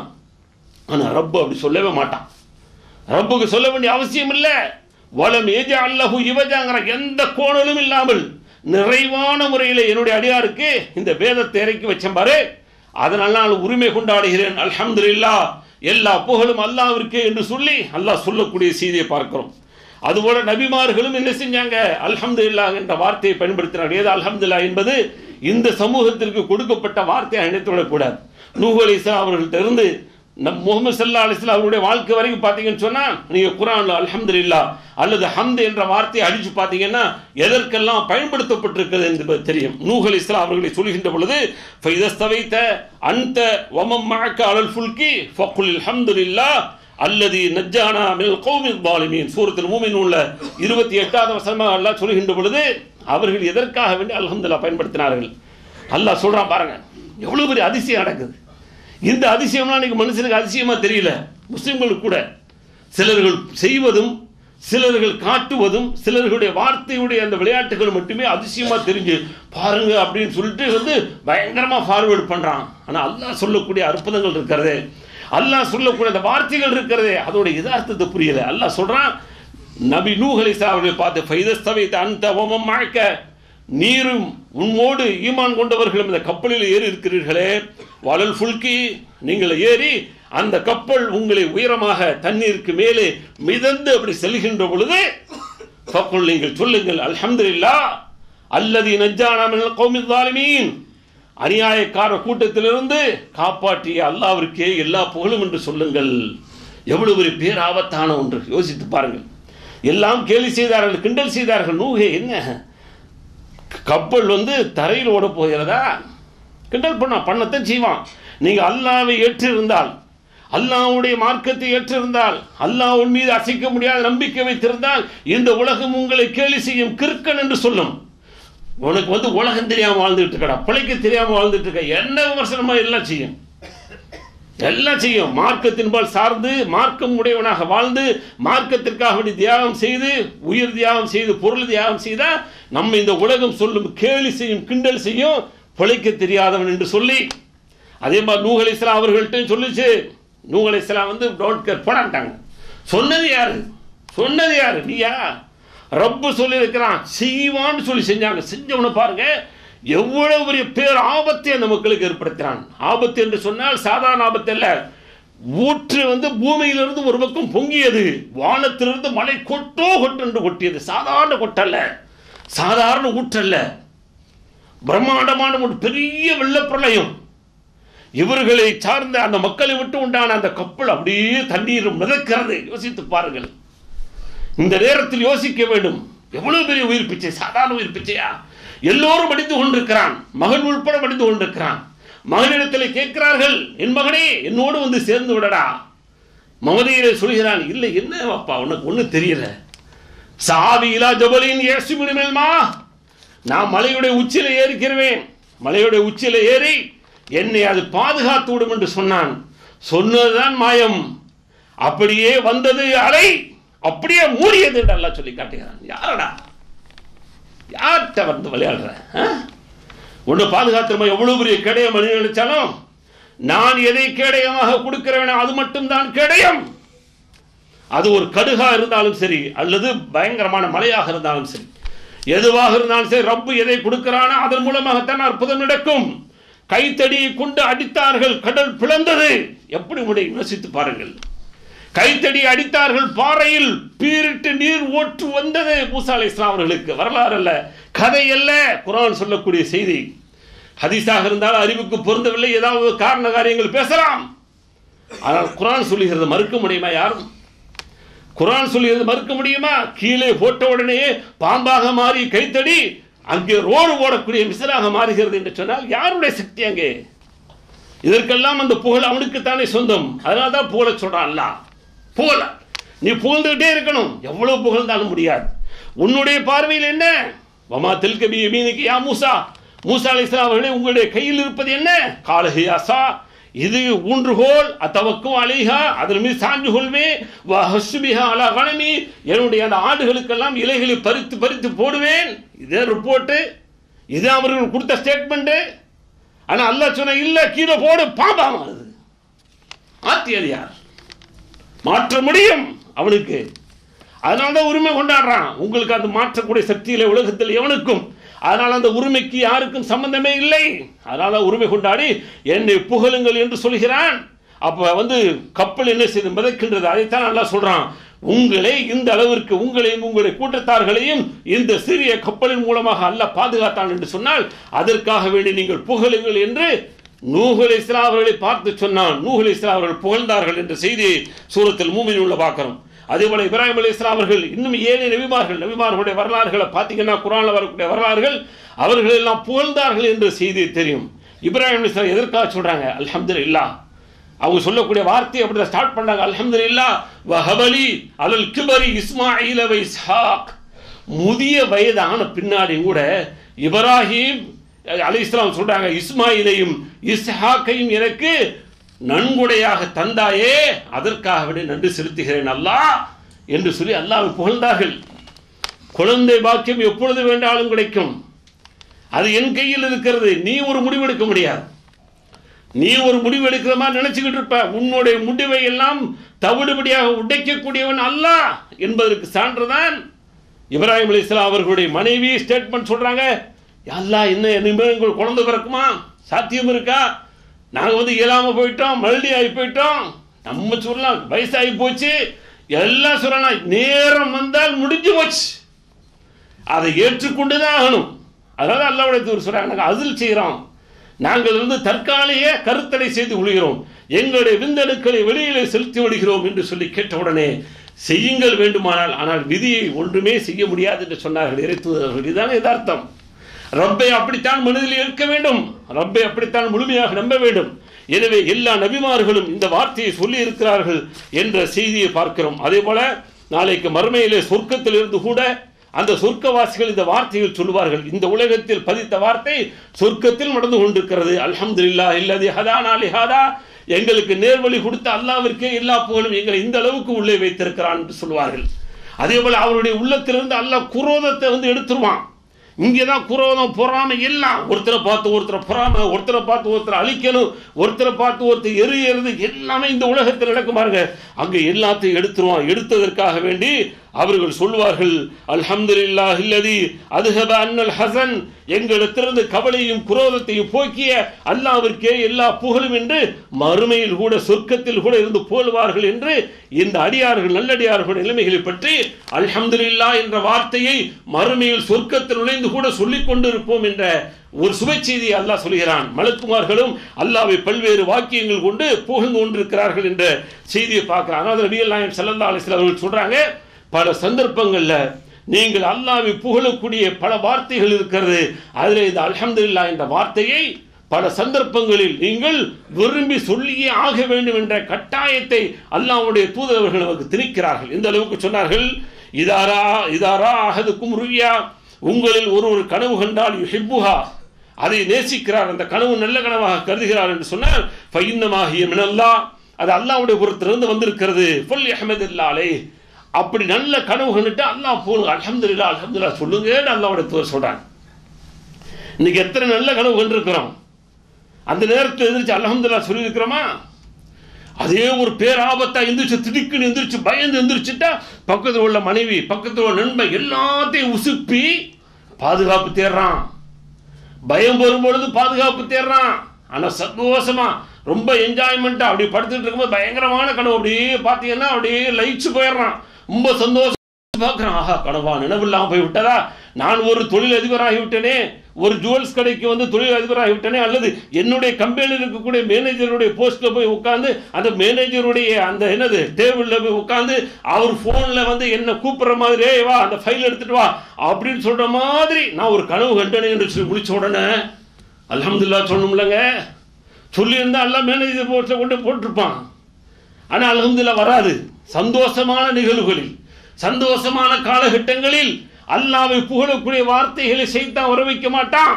ஆனா ரப்பு அப்படி சொல்லவே மாட்டான் ரப்புக்கு சொல்ல வேண்டிய அவசியம் இல்லை வலம் ஏஜா அல்லஹு இவஜாங்கிற எந்த கோணலும் இல்லாமல் நிறைவான முறையில் என்னுடைய அடியாருக்கு இந்த வேதத்தை இறக்கி வச்சேன் பாரு அதனால் நான் உரிமை கொண்டாடுகிறேன் அல்ஹம்துலில்லாஹ் எல்லா புகழும் அல்லாவிற்கே என்று சொல்லி அல்லாஹ் சொல்லக்கூடிய செய்தியை பார்க்கிறோம் அதுபோல நபிமார்களும் என்ன செஞ்சாங்க அல்ஹம்துலில்லா என்ற வார்த்தையை பயன்படுத்தினார் ஏது அல்ஹம்துல்லா என்பது இந்த சமூகத்திற்கு கொடுக்கப்பட்ட வார்த்தையை நினைத்துவிடக்கூடாது நூஹ் அலி இஸ்லாம் அவர்கள்ட்ட இருந்து நம் முகமது சல்லா அலிஸ்லாம் அவருடைய வாழ்க்கை வரைக்கும் பார்த்தீங்கன்னு சொன்னா நீங்க குரான்ல அல்ஹம்துலில்லா அல்லது ஹம்து என்ற வார்த்தையை அடிச்சு பார்த்தீங்கன்னா எதற்கெல்லாம் பயன்படுத்தப்பட்டிருக்கிறது என்பது தெரியும் நூஹ் அலி இஸ்லாம் அவர்களை சொல்கின்ற பொழுது ஃபைதஸ்தவைத்த அந்த வமம் மழக்க அலல் ஃபுல்கி ஃபக்குல் அல்ஹம்துலில்லா அல்லது நஜ்ஜானா மினல் கௌமில் பாலிமீன் சூரத்தில் மூமின் உள்ள இருபத்தி எட்டாவது வசனமாக அல்லாஹ் சொல்கின்ற பொழுது அவர்கள் எதற்காக வேண்டி அல்ஹம்துல்லா பயன்படுத்தினார்கள் அல்லாஹ் சொல்றான் பாருங்க எவ்வளவு பெரிய அதிசயம் நடக்குது இந்த அதிசயம்லாம் இன்னைக்கு மனுஷனுக்கு அதிசயமா தெரியல முஸ்லிம்களுக்கு கூட சிலர்கள் செய்வதும் சிலர்கள் காட்டுவதும் சிலர்களுடைய வார்த்தையுடைய அந்த விளையாட்டுகள் மட்டுமே அதிசயமா தெரிஞ்சு பாருங்க அப்படின்னு சொல்லிட்டு வந்து பயங்கரமா ஃபார்வேர்டு பண்றான் ஆனா அல்லாஹ் சொல்லக்கூடிய அற்புதங்கள் இருக்கிறதே அல்லாஹ் சொல்லக்கூடிய அந்த வார்த்தைகள் இருக்கிறதே அதோட யதார்த்தத்தை புரியல அல்லாஹ் சொல்றான் நபி நூஹ் அலைஹிஸ்ஸலாம் அவர்களை பார்த்து ஃபைதஸ்தவைத அந்த ஓமம் மழக்க நீரும் உன்னோடு ஈமான் கொண்டவர்களும் இந்த கப்பலில் ஏறி இருக்கிறீர்களே வலல் ஃபுல்கி நீங்கள் ஏறி அந்த கப்பல் உங்களை உயரமாக தண்ணீருக்கு மேலே மிதந்து அப்படி செல்கின்ற பொழுது ஃபக்குல் நீங்கள் சொல்லுங்கள் அல்ஹம்துலில்லா அல்லதி நஜ்ஜானா மினல் கௌமில் ஸாலிமீன் அநியாயக்கார கூட்டத்திலிருந்து காப்பாற்றிய அல்லாவிற்கே எல்லா புகழும் என்று சொல்லுங்கள் எவ்வளவு ஒரு பேராபத்தான ஒன்று யோசித்து பாருங்கள் எல்லாம் கேலி செய்தார்கள் கிண்டல் செய்தார்கள் நூகே என்ன கப்பல் வந்து தரையில் ஓட போகிறதா கிண்டல் பண்ணா பண்ணத்தான் செய்வான் நீங்க அல்லாவை ஏற்றிருந்தால் அல்லாவுடைய மார்க்கத்தை ஏற்றிருந்தால் அல்லாஹ்வின் மீது அசைக்க முடியாத நம்பிக்கை வைத்திருந்தால் இந்த உலகம் உங்களை கேலி செய்யும் கிறுக்கன் என்று சொல்லும் உனக்கு வந்து உலகம் தெரியாம வாழ்ந்துட்டு இருக்கடா பிழைக்க தெரியாம வாழ்ந்துட்டு இருக்க என்ன விமர்சனமா எல்லாம் செய்யும் எல்லாம் செய்யும் மார்க்கத்தின்பால் சார்ந்து மார்க்கம் உடையவனாக வாழ்ந்து மார்க்கத்திற்காக வேண்டி தியாகம் செய்து உயிர் தியாகம் செய்து பொருள் தியாகம் செய்தா நம்ம இந்த உலகம் சொல்லும் கேலி செய்யும் கிண்டல் செய்யும் பிழைக்க தெரியாதவன் என்று சொல்லி அதே மாதிரி நூகல் இஸ்லாம் அவர்கள்ட்ட சொல்லிச்சு நூகல் இஸ்லாம் வந்து டோன்ட் கேர் போடாட்டாங்க சொன்னது யாரு சொன்னது யாரு நீயா ரப்பு சொல்லியிருக்கிறான் செய்வான்னு சொல்லி செஞ்சாங்க செஞ்சவனை பாருங்க எவ்வளவு பெரிய பேர் ஆபத்தை அந்த மக்களுக்கு ஏற்படுத்தினான் ஆபத்து என்று சொன்னால் சாதாரண ஆபத்து அல்ல ஊற்று வந்து பூமியிலிருந்து ஒரு பக்கம் பொங்கியது வானத்திலிருந்து மழை கொட்டோ கொட்டு என்று கொட்டியது சாதாரண கொட்டல்ல சாதாரண ஊற்றல்ல பிரம்மாண்டமான ஒரு பெரிய வெள்ளப்பிரளயம் இவர்களை சார்ந்த அந்த மக்களை விட்டு உண்டான அந்த கப்பல் அப்படியே தண்ணீர் மிதக்கிறது யோசித்து பாருங்கள் இந்த நேரத்தில் யோசிக்க வேண்டும் எவ்வளவு பெரிய உயிர் பிச்சை சாதாரண உயிர் பிச்சையா எல்லோரும் படித்து கொண்டிருக்கிறான் மகன் உட்பட படித்து கொண்டிருக்கிறான் மகனிடத்தில் கேட்கிறார்கள் என் மகனே என்னோடு வந்து சேர்ந்து விடடா மமதையிலே சொல்கிறான் இல்லை என்ன அப்பா உனக்கு ஒன்றும் தெரியல சாவி இலா ஜபலின் ஏசு மினிமேல்மா நான் மலையுடைய உச்சியில ஏறிக்கிறவேன் மலையுடைய உச்சியில ஏறி என்னை அது பாதுகாத்து விடும் என்று சொன்னான் சொன்னதுதான் மாயம் அப்படியே வந்தது அலை அப்படியே மூடியது என்று அல்லாஹ் சொல்லி காட்டுகிறான் யாரடா யார்கிட்ட வந்து விளையாடுற ஒன்று பாதுகாத்திரமா எவ்வளவு பெரிய கேடயம் மனிதன் நினைச்சாலும் நான் எதை கேடயமாக கொடுக்கிறேன் அது மட்டும்தான் கேடயம் அது ஒரு கடுகா இருந்தாலும் சரி அல்லது பயங்கரமான மலையாக இருந்தாலும் சரி எதுவாக இருந்தாலும் சரி ரப்பு எதை கொடுக்கிறானோ அதன் மூலமாகத்தான் அற்புதம் நடக்கும் கைத்தடியை கொண்டு அடித்தார்கள் கடல் பிளந்தது எப்படி முடியும் யோசித்து பாருங்கள் கைத்தடி அடித்தார்கள் பாறையில் பீரிட்டு நீர் ஓட்டு வந்தது மூசா அலி இஸ்லாம் அவர்களுக்கு வரலாறு அல்ல கதை அல்ல குரான் சொல்லக்கூடிய செய்தி ஹதீஸாக இருந்தாலும் அறிவுக்கு பொருந்தவில்லை ஏதாவது காரண காரியங்கள் பேசலாம் ஆனால் குரான் சொல்லுகிறது மறுக்க முடியுமா யாரும் குரான் சொல்லுகிறது மறுக்க முடியுமா கீழே போட்ட உடனே பாம்பாக மாறி கைத்தடி அங்கே ரோடு ஓடக்கூடிய மிசலாக மாறுகிறது என்று சொன்னால் யாருடைய சக்தி அங்கே இதற்கெல்லாம் அந்த புகழ் அவனுக்குத்தானே சொந்தம் அதனால தான் புகழ சொல்றான் அல்ல புகழ நீ புகழ்ந்துகிட்டே இருக்கணும் எவ்வளவு புகழ்ந்தாலும் முடியாது உன்னுடைய பார்வையில் என்ன வமா தெல்கபி மீனுக்கு யா மூசா மூசா அலி இஸ்லாம் அவர்களே உங்களுடைய கையில் இருப்பது என்ன காலஹி அசா இது ஊன்றுகோல் அத்தவக்கும் அலைஹா அதன் மீது சாஞ்சு கொள்வே ஹசுபிஹா அலா கணமி என்னுடைய அந்த ஆடுகளுக்கெல்லாம் இலைகளை பறித்து பறித்து போடுவேன் இதே ரிப்போர்ட்டு இது அவர்கள் கொடுத்த ஸ்டேட்மெண்ட்டு ஆனா அல்லாஹ் சொன்ன இல்ல கீழே போடு பாம்பாம் அது மாற்றியது யார் மாற்ற முடியும் அவனுக்கு அதனால தான் உரிமை கொண்டாடுறான் உங்களுக்கு அந்த மாற்றக்கூடிய சக்தியில உலகத்தில் எவனுக்கும் அதனால் அந்த உரிமைக்கு யாருக்கும் சம்பந்தமே இல்லை அதனால உரிமை கொண்டாடி என்னை புகழுங்கள் என்று சொல்கிறான் அப்ப வந்து கப்பல் என்ன செய்து மிதக்கின்றது அதைத்தான் நல்லா சொல்றான் உங்களை இந்த அளவிற்கு உங்களையும் உங்களுடைய கூட்டத்தார்களையும் இந்த சிறிய கப்பலின் மூலமாக அல்லாஹ் பாதுகாத்தான் என்று சொன்னால் அதற்காக வேண்டி நீங்கள் புகழுங்கள் என்று நூகுல் இஸ்லாம் அவர்களை பார்த்து சொன்னான் நூகுல் இஸ்லாம் அவர்கள் புகழ்ந்தார்கள் என்ற செய்தியை சூரத்தில் மூமின் உள்ள பார்க்கிறோம் அதே போல இப்ராஹிம் அலி இஸ்லாம் அவர்கள் இன்னும் ஏழு நபிமார்கள் நபிமார்களுடைய வரலாறுகளை பார்த்தீங்கன்னா குரான்ல வரக்கூடிய வரலாறுகள் அவர்கள் எல்லாம் புகழ்ந்தார்கள் என்ற செய்தி தெரியும் இப்ராஹிம் அலி இஸ்லாம் எதற்காக சொல்றாங்க அல்ஹம்துலில்லாஹ் அவங்க சொல்லக்கூடிய வார்த்தையை அப்படி ஸ்டார்ட் பண்ணாங்க அல்ஹம்துலில்லாஹ் வஹபலி அலல் கிபரி இஸ்மாயில் வ இஸ்ஹாக் முதிய வயதான பின்னாடி கூட இப்ராஹிம் அலி இஸ்லாம் சொல்றாங்க இஸ்மாயிலையும் இஸ்ஹாக்கையும் எனக்கு நன்கொடையாக தந்தாயே அதற்காக விட நன்றி செலுத்துகிறேன் அல்லாஹ் என்று சொல்லி அல்லாஹ்வை புகழ்ந்தார்கள் குழந்தை பாக்கியம் எப்பொழுது வேண்டாலும் கிடைக்கும் அது என் கையில் இருக்கிறது நீ ஒரு முடிவெடுக்க முடியாது நீ ஒரு முடிவு எடுக்கிற மாதிரி நினைச்சுக்கிட்டு இருப்ப உன்னுடைய முடிவை எல்லாம் தவிடுபடியாக உடைக்கக்கூடியவன் அல்லாஹ் என்பதற்கு சான்றுதான் இப்ராஹிம் அலி இஸ்லாம் அவர்களுடைய மனைவி ஸ்டேட்மெண்ட் சொல்றாங்க அல்லாஹ் என்ன இனிமேல் உங்களுக்கு குழந்தை பிறக்குமா சாத்தியம் இருக்கா நாங்கள் வந்து இயலாம போயிட்டோம் மறுபடி ஆகி போயிட்டோம் நம்ம சொல்லலாம் வயசாகி போச்சு எல்லாம் சொல்லலாம் நேரம் வந்தால் முடிஞ்சு போச்சு அதை ஏற்றுக்கொண்டு தான் ஆகணும் அதனால அல்லாவுடைய தூர் சொல்றாங்க நாங்கள் அதில் செய்கிறோம் நாங்கள் வந்து தற்காலிக கருத்தடை செய்து கொள்கிறோம் எங்களுடைய விந்தணுக்களை வெளியிலே செலுத்தி விடுகிறோம் என்று சொல்லி கேட்டவுடனே செய்யுங்கள் வேண்டுமானால் ஆனால் விதியை ஒன்றுமே செய்ய முடியாது என்று சொன்னார்கள் இறைத்துவர்கள் இதுதானே யதார்த்தம் ரப்பை அப்படித்தான் மனதில் இருக்க வேண்டும் ரப்பை அப்படித்தான் முழுமையாக நம்ப வேண்டும் எனவே எல்லா நபிமார்களும் இந்த வார்த்தையை சொல்லி இருக்கிறார்கள் என்ற செய்தியை பார்க்கிறோம் அதே போல நாளைக்கு மறுமையிலே சொர்க்கத்தில் இருந்து கூட அந்த சொர்க்கவாசிகள் இந்த வார்த்தைகள் சொல்லுவார்கள் இந்த உலகத்தில் பதித்த வார்த்தை சொர்க்கத்தில் நடந்து கொண்டிருக்கிறது அல்ஹம்துலில்லா இல்லதி ஹதானா லிஹாதா எங்களுக்கு நேர்வழி கொடுத்த அல்லாவிற்கே எல்லா புகழும் எங்களை இந்த அளவுக்கு உள்ளே வைத்திருக்கிறான் என்று சொல்லுவார்கள் அதே போல அவருடைய உள்ளத்திலிருந்து அல்லாஹ் குரோதத்தை வந்து எடுத்துருவான் இங்கே தான் குரோதம் பொறாமை எல்லாம் ஒருத்தரை பார்த்து ஒருத்தரை பொறாமை ஒருத்தரை பார்த்து ஒருத்தரை அழிக்கணும் ஒருத்தரை பார்த்து ஒருத்தர் எரியறது எல்லாமே இந்த உலகத்தில் நடக்கும் பாருங்க அங்கே எல்லாத்தையும் எடுத்துருவான் எடுத்ததற்காக வேண்டி அவர்கள் சொல்வார்கள் அல்ஹம்துலில்லாஹ் இல்லதி அதுஹப அன்னல் ஹசன் எங்களிடத்திலிருந்து கவலையும் குரோதத்தையும் போக்கிய அல்லாவிற்கே எல்லா புகழும் என்று மறுமையில் கூட சொர்க்கத்தில் கூட இருந்து போல்வார்கள் என்று இந்த அடியார்கள் நல்லடியார்கள் நிலைமைகளை பற்றி அல்ஹம்துலில்லா என்ற வார்த்தையை மறுமையில் சொர்க்கத்தில் நுழைந்து கூட சொல்லிக் கொண்டிருப்போம் என்ற ஒரு சுப செய்தியை அல்லாஹ் சொல்கிறான் மலக்குமார்களும் அல்லாவை பல்வேறு வாக்கியங்கள் கொண்டு புகழ்ந்து கொண்டிருக்கிறார்கள் என்ற செய்தியை பார்க்கிறான் அதாவது நபிகள் நாயகம் ஸல்லல்லாஹு அலைஹி வஸல்லம் அவர்கள் சொல்றாங்க பல சந்தர்ப்பங்கள்ல நீங்கள் அல்லாவை புகழக்கூடிய பல வார்த்தைகள் இருக்கிறது அதில் இந்த அல்ஹம்துலில்லாஹ் என்ற வார்த்தையை பல சந்தர்ப்பங்களில் நீங்கள் விரும்பி சொல்லியே ஆக வேண்டும் என்ற கட்டாயத்தை அல்லாஹ்வுடைய தூதரவர்கள் நமக்கு திணிக்கிறார்கள் இந்த அளவுக்கு சொன்னார்கள் இதாரா இதாரா அகதுக்கும் ருவியா உங்களில் ஒரு ஒரு கனவு கண்டால் யுஹிப்புஹா அதை நேசிக்கிறார் அந்த கனவு நல்ல கனவாக கருதுகிறார் என்று சொன்னால் ஃபைன்னமாகிய மினல்லா அது அல்லாஹ்வுடைய புறத்திலிருந்து வந்திருக்கிறது ஃபுல் அஹமதுல்லாலே அப்படி நல்ல கனவு கண்டுட்டு அல்லாஹ் போலுங்க அல்ஹம்துலில்லாஹ் அல்ஹம்துலில்லாஹ் சொல்லுங்கன்னு அல்லாஹ்வுடைய தூதர் சொல்றாங்க இன்னைக்கு எத்தனை நல்ல கனவு கண்டிருக்கிறோம் அந்த நேரத்தில் எந்திரிச்சு அல்ஹம்துலில்லாஹ் சொல்லியிருக்கிறோமா அதே ஒரு பேராபத்தா எந்திரிச்சு திடுக்குன்னு எந்திரிச்சு பயந்து எந்திரிச்சுட்டா பக்கத்தில் உள்ள மனைவி பக்கத்தில் உள்ள நண்பன் எல்லாத்தையும் உசுப்பி பாதுகாப்பு தேடுறான் பயம் வரும்பொழுது பாதுகாப்பு தேடுறான் ஆனா சந்தோஷமா ரொம்ப என்ஜாய்மெண்ட்டா அப்படி படுத்துட்டு இருக்கும்போது பயங்கரமான கனவு அப்படியே பார்த்தீங்கன்னா அப்படியே லயிச்சு போயிடுறான் ரொம்ப சந்தோஷம் பார்க்குறான் ஆஹா கனவா நினைவில்லாம போய் விட்டதா நான் ஒரு தொழில் அதிபராகி விட்டேனே ஒரு ஜுவல்ஸ் கடைக்கு வந்து தொழில் அதிபராகி விட்டேனே அல்லது என்னுடைய கம்பெனியில் இருக்கக்கூடிய மேனேஜருடைய போஸ்ட்ல போய் உட்காந்து அந்த மேனேஜருடைய அந்த என்னது டேபிள்ல போய் உட்காந்து அவர் போன்ல வந்து என்ன கூப்பிடுற மாதிரி "ஏய், வா அந்த ஃபைல் எடுத்துட்டு வா அப்படின்னு சொல்ற மாதிரி நான் ஒரு கனவு கண்டனே என்று சொல்லி முடிச்ச உடனே அல்ஹம்துலில்லாஹ் சொல்லணும்லங்க சொல்லியிருந்தா எல்லாம் மேனேஜர் போஸ்ட்ல கொண்டு போட்டிருப்பான் ஆனால் அல்ஹம்துலில்லாஹ் வராது சந்தோஷமான நிகழ்வுகளில் சந்தோஷமான காலகட்டங்களில் அல்லாவை புகழக்கூடிய வார்த்தைகளை செய்தான் வர வைக்க மாட்டான்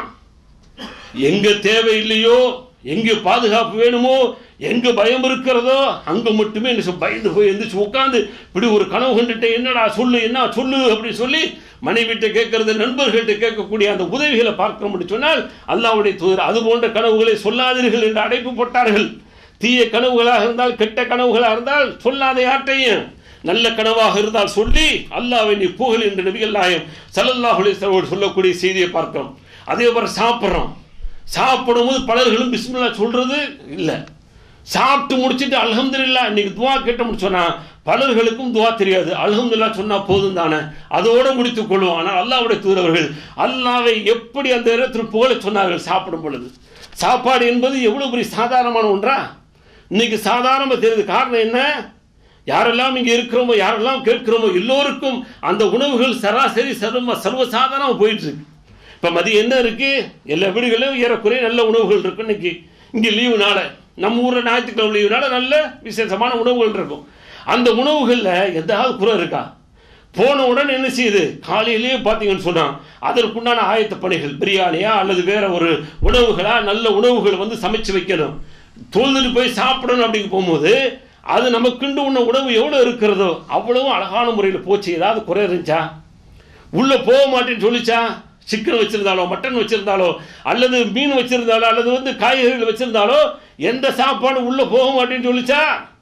எங்க தேவை இல்லையோ எங்க பாதுகாப்பு வேணுமோ எங்க பயம் இருக்கிறதோ அங்க மட்டுமே என்ன சொல் பயந்து போய் எந்திரிச்சு உட்காந்து இப்படி ஒரு கனவு கண்டுட்டு என்னடா சொல்லு என்ன சொல்லு அப்படின்னு சொல்லி மனைவிட்ட கேட்கறது நண்பர்கள்ட்ட கேட்கக்கூடிய அந்த உதவிகளை பார்க்க முடியும் சொன்னால் அல்லாவுடைய தூதர் அது போன்ற கனவுகளை சொல்லாதீர்கள் என்று அடைப்பு போட்டார்கள் தீய கனவுகளாக இருந்தால் கெட்ட கனவுகளாக இருந்தால் சொல்லாத யார்ட்டையும் நல்ல கனவாக இருந்தால் சொல்லி அல்லாவை நீ புகழ் என்று நபிகள் நாயம் சல்லல்லாஹு அலைஹி வஸல்லம் அவர்கள் சொல்லக்கூடிய செய்தியை பார்க்கிறோம் அதே போல சாப்பிட்றோம் சாப்பிடும்போது பலர்களும் பிஸ்மில்லா சொல்றது இல்லை சாப்பிட்டு முடிச்சிட்டு அல்ஹம்துலில்லா இன்னைக்கு துவா கேட்டோம்னு சொன்னா பலர்களுக்கும் துவா தெரியாது அல்ஹம்துலில்லா சொன்னா போதும் தானே அதோட முடித்துக் கொள்வோம் ஆனால் அல்லாஹ்வுடைய தூதரவர்கள் அல்லாவை எப்படி அந்த இடத்தில் புகழ சொன்னார்கள் சாப்பிடும் பொழுது சாப்பாடு என்பது எவ்வளவு பெரிய சாதாரணமான ஒன்றா இன்னைக்கு சாதாரணமாக தெரியுது காரணம் என்ன யாரெல்லாம் இங்கே இருக்கிறோமோ யாரெல்லாம் கேட்கிறோமோ எல்லோருக்கும் அந்த உணவுகள் சராசரி சர்வ சர்வசாதாரணமாக போயிட்டு இருக்கு இப்போ மதியம் என்ன இருக்கு எல்லா வீடுகளிலும் ஏறக்குறைய நல்ல உணவுகள் இருக்கு இன்னைக்கு இங்கே லீவு நாள நம்ம ஊரில் ஞாயிற்றுக்கிழமை லீவு நாள நல்ல விசேஷமான உணவுகள் இருக்கும் அந்த உணவுகளில் எதாவது குறை இருக்கா போன உடனே என்ன செய்யுது காலையிலேயே பார்த்தீங்கன்னு சொன்னா அதற்குண்டான ஆயத்த பணிகள் பிரியாணியா அல்லது வேற ஒரு உணவுகளா நல்ல உணவுகள் வந்து சமைச்சு வைக்கணும் தொழுதுட்டு போய் சாப்பிடணும் அப்படின்னு போகும்போது அது நமக்குண்டு உண்ண உணவு எவ்வளோ இருக்கிறதோ அவ்வளவும் அழகான முறையில் போச்சு ஏதாவது குறை இருந்துச்சா உள்ள போக மாட்டேன்னு சொல்லிச்சா சிக்கன் வச்சிருந்தாலோ மட்டன் வச்சிருந்தாலோ அல்லது மீன் வச்சிருந்தாலோ அல்லது வந்து காய்கறிகள் வச்சிருந்தாலோ எந்த சாப்பாடு உள்ள போக மாட்டேன்னு சொல்லிச்சா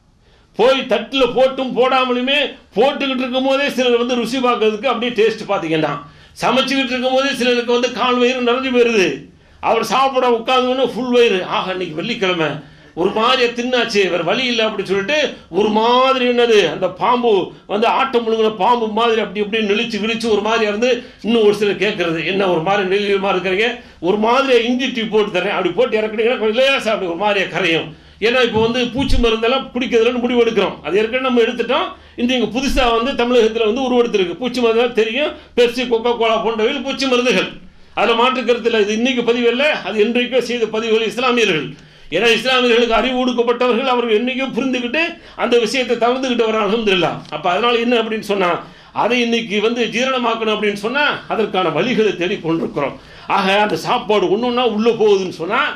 போய் தட்டில் போட்டும் போடாமலுமே போட்டுக்கிட்டு இருக்கும் போதே சிலர் வந்து ருசி பார்க்கறதுக்கு அப்படியே டேஸ்ட் பார்த்தீங்கன்னா சமைச்சுக்கிட்டு இருக்கும் போதே சிலருக்கு வந்து கால் வயிறு நிறைஞ்சு போயிருது அவர் சாப்பிட உட்காந்தோன்னு ஃபுல் வயிறு ஆக இன்னைக்கு வெள்ளிக்கிழமை ஒரு மாதிரி தின்னாச்சு வேற வழி இல்லை அப்படின்னு சொல்லிட்டு ஒரு மாதிரி என்னது அந்த பாம்பு வந்து ஆட்டம் முழுங்கின பாம்பு மாதிரி அப்படி இப்படி நெளிச்சு கிழிச்சு ஒரு மாதிரி இருந்து இன்னும் ஒரு சிலர் கேட்கறது என்ன ஒரு மாதிரி நெளிமா இருக்கிறீங்க ஒரு மாதிரி இஞ்சி டீ போட்டு தரேன் அப்படி போட்டு இறக்குனீங்கன்னா கொஞ்சம் லேசா அப்படி ஒரு மாதிரியா கரையும் ஏன்னா இப்போ வந்து பூச்சி மருந்தெல்லாம் குடிக்கிறதுலன்னு முடிவு எடுக்கிறோம் அது ஏற்கனவே நம்ம எடுத்துட்டோம் இந்த இங்கே புதுசாக வந்து தமிழகத்தில் வந்து உருவெடுத்திருக்கு பூச்சி மருந்து தெரியும் பெப்சி கொக்கோ கோலா போன்றவைகள் பூச்சி மருந்துகள் அதில் மாற்று கருத்து இல்லை இது இன்னைக்கு பதிவு இல்லை அது என்றைக்கோ செய்த பதிவுகள் இஸ்லாமியர்கள் ஏன்னா இஸ்லாமியர்களுக்கு அறிவு கொடுக்கப்பட்டவர்கள் அவர்கள் என்னைக்கோ புரிந்துக்கிட்டு அந்த விஷயத்தை தவிர்த்துக்கிட்டு வர அலமதுல்லா அப்போ அதனால் என்ன அப்படின்னு சொன்னால் அதை இன்னைக்கு வந்து ஜீரணமாக்கணும் அப்படின்னு சொன்னால் அதற்கான வழிகளை தேடிக் கொண்டிருக்கிறோம் ஆக அந்த சாப்பாடு ஒன்று ஒன்றா உள்ளே போகுதுன்னு சொன்னால்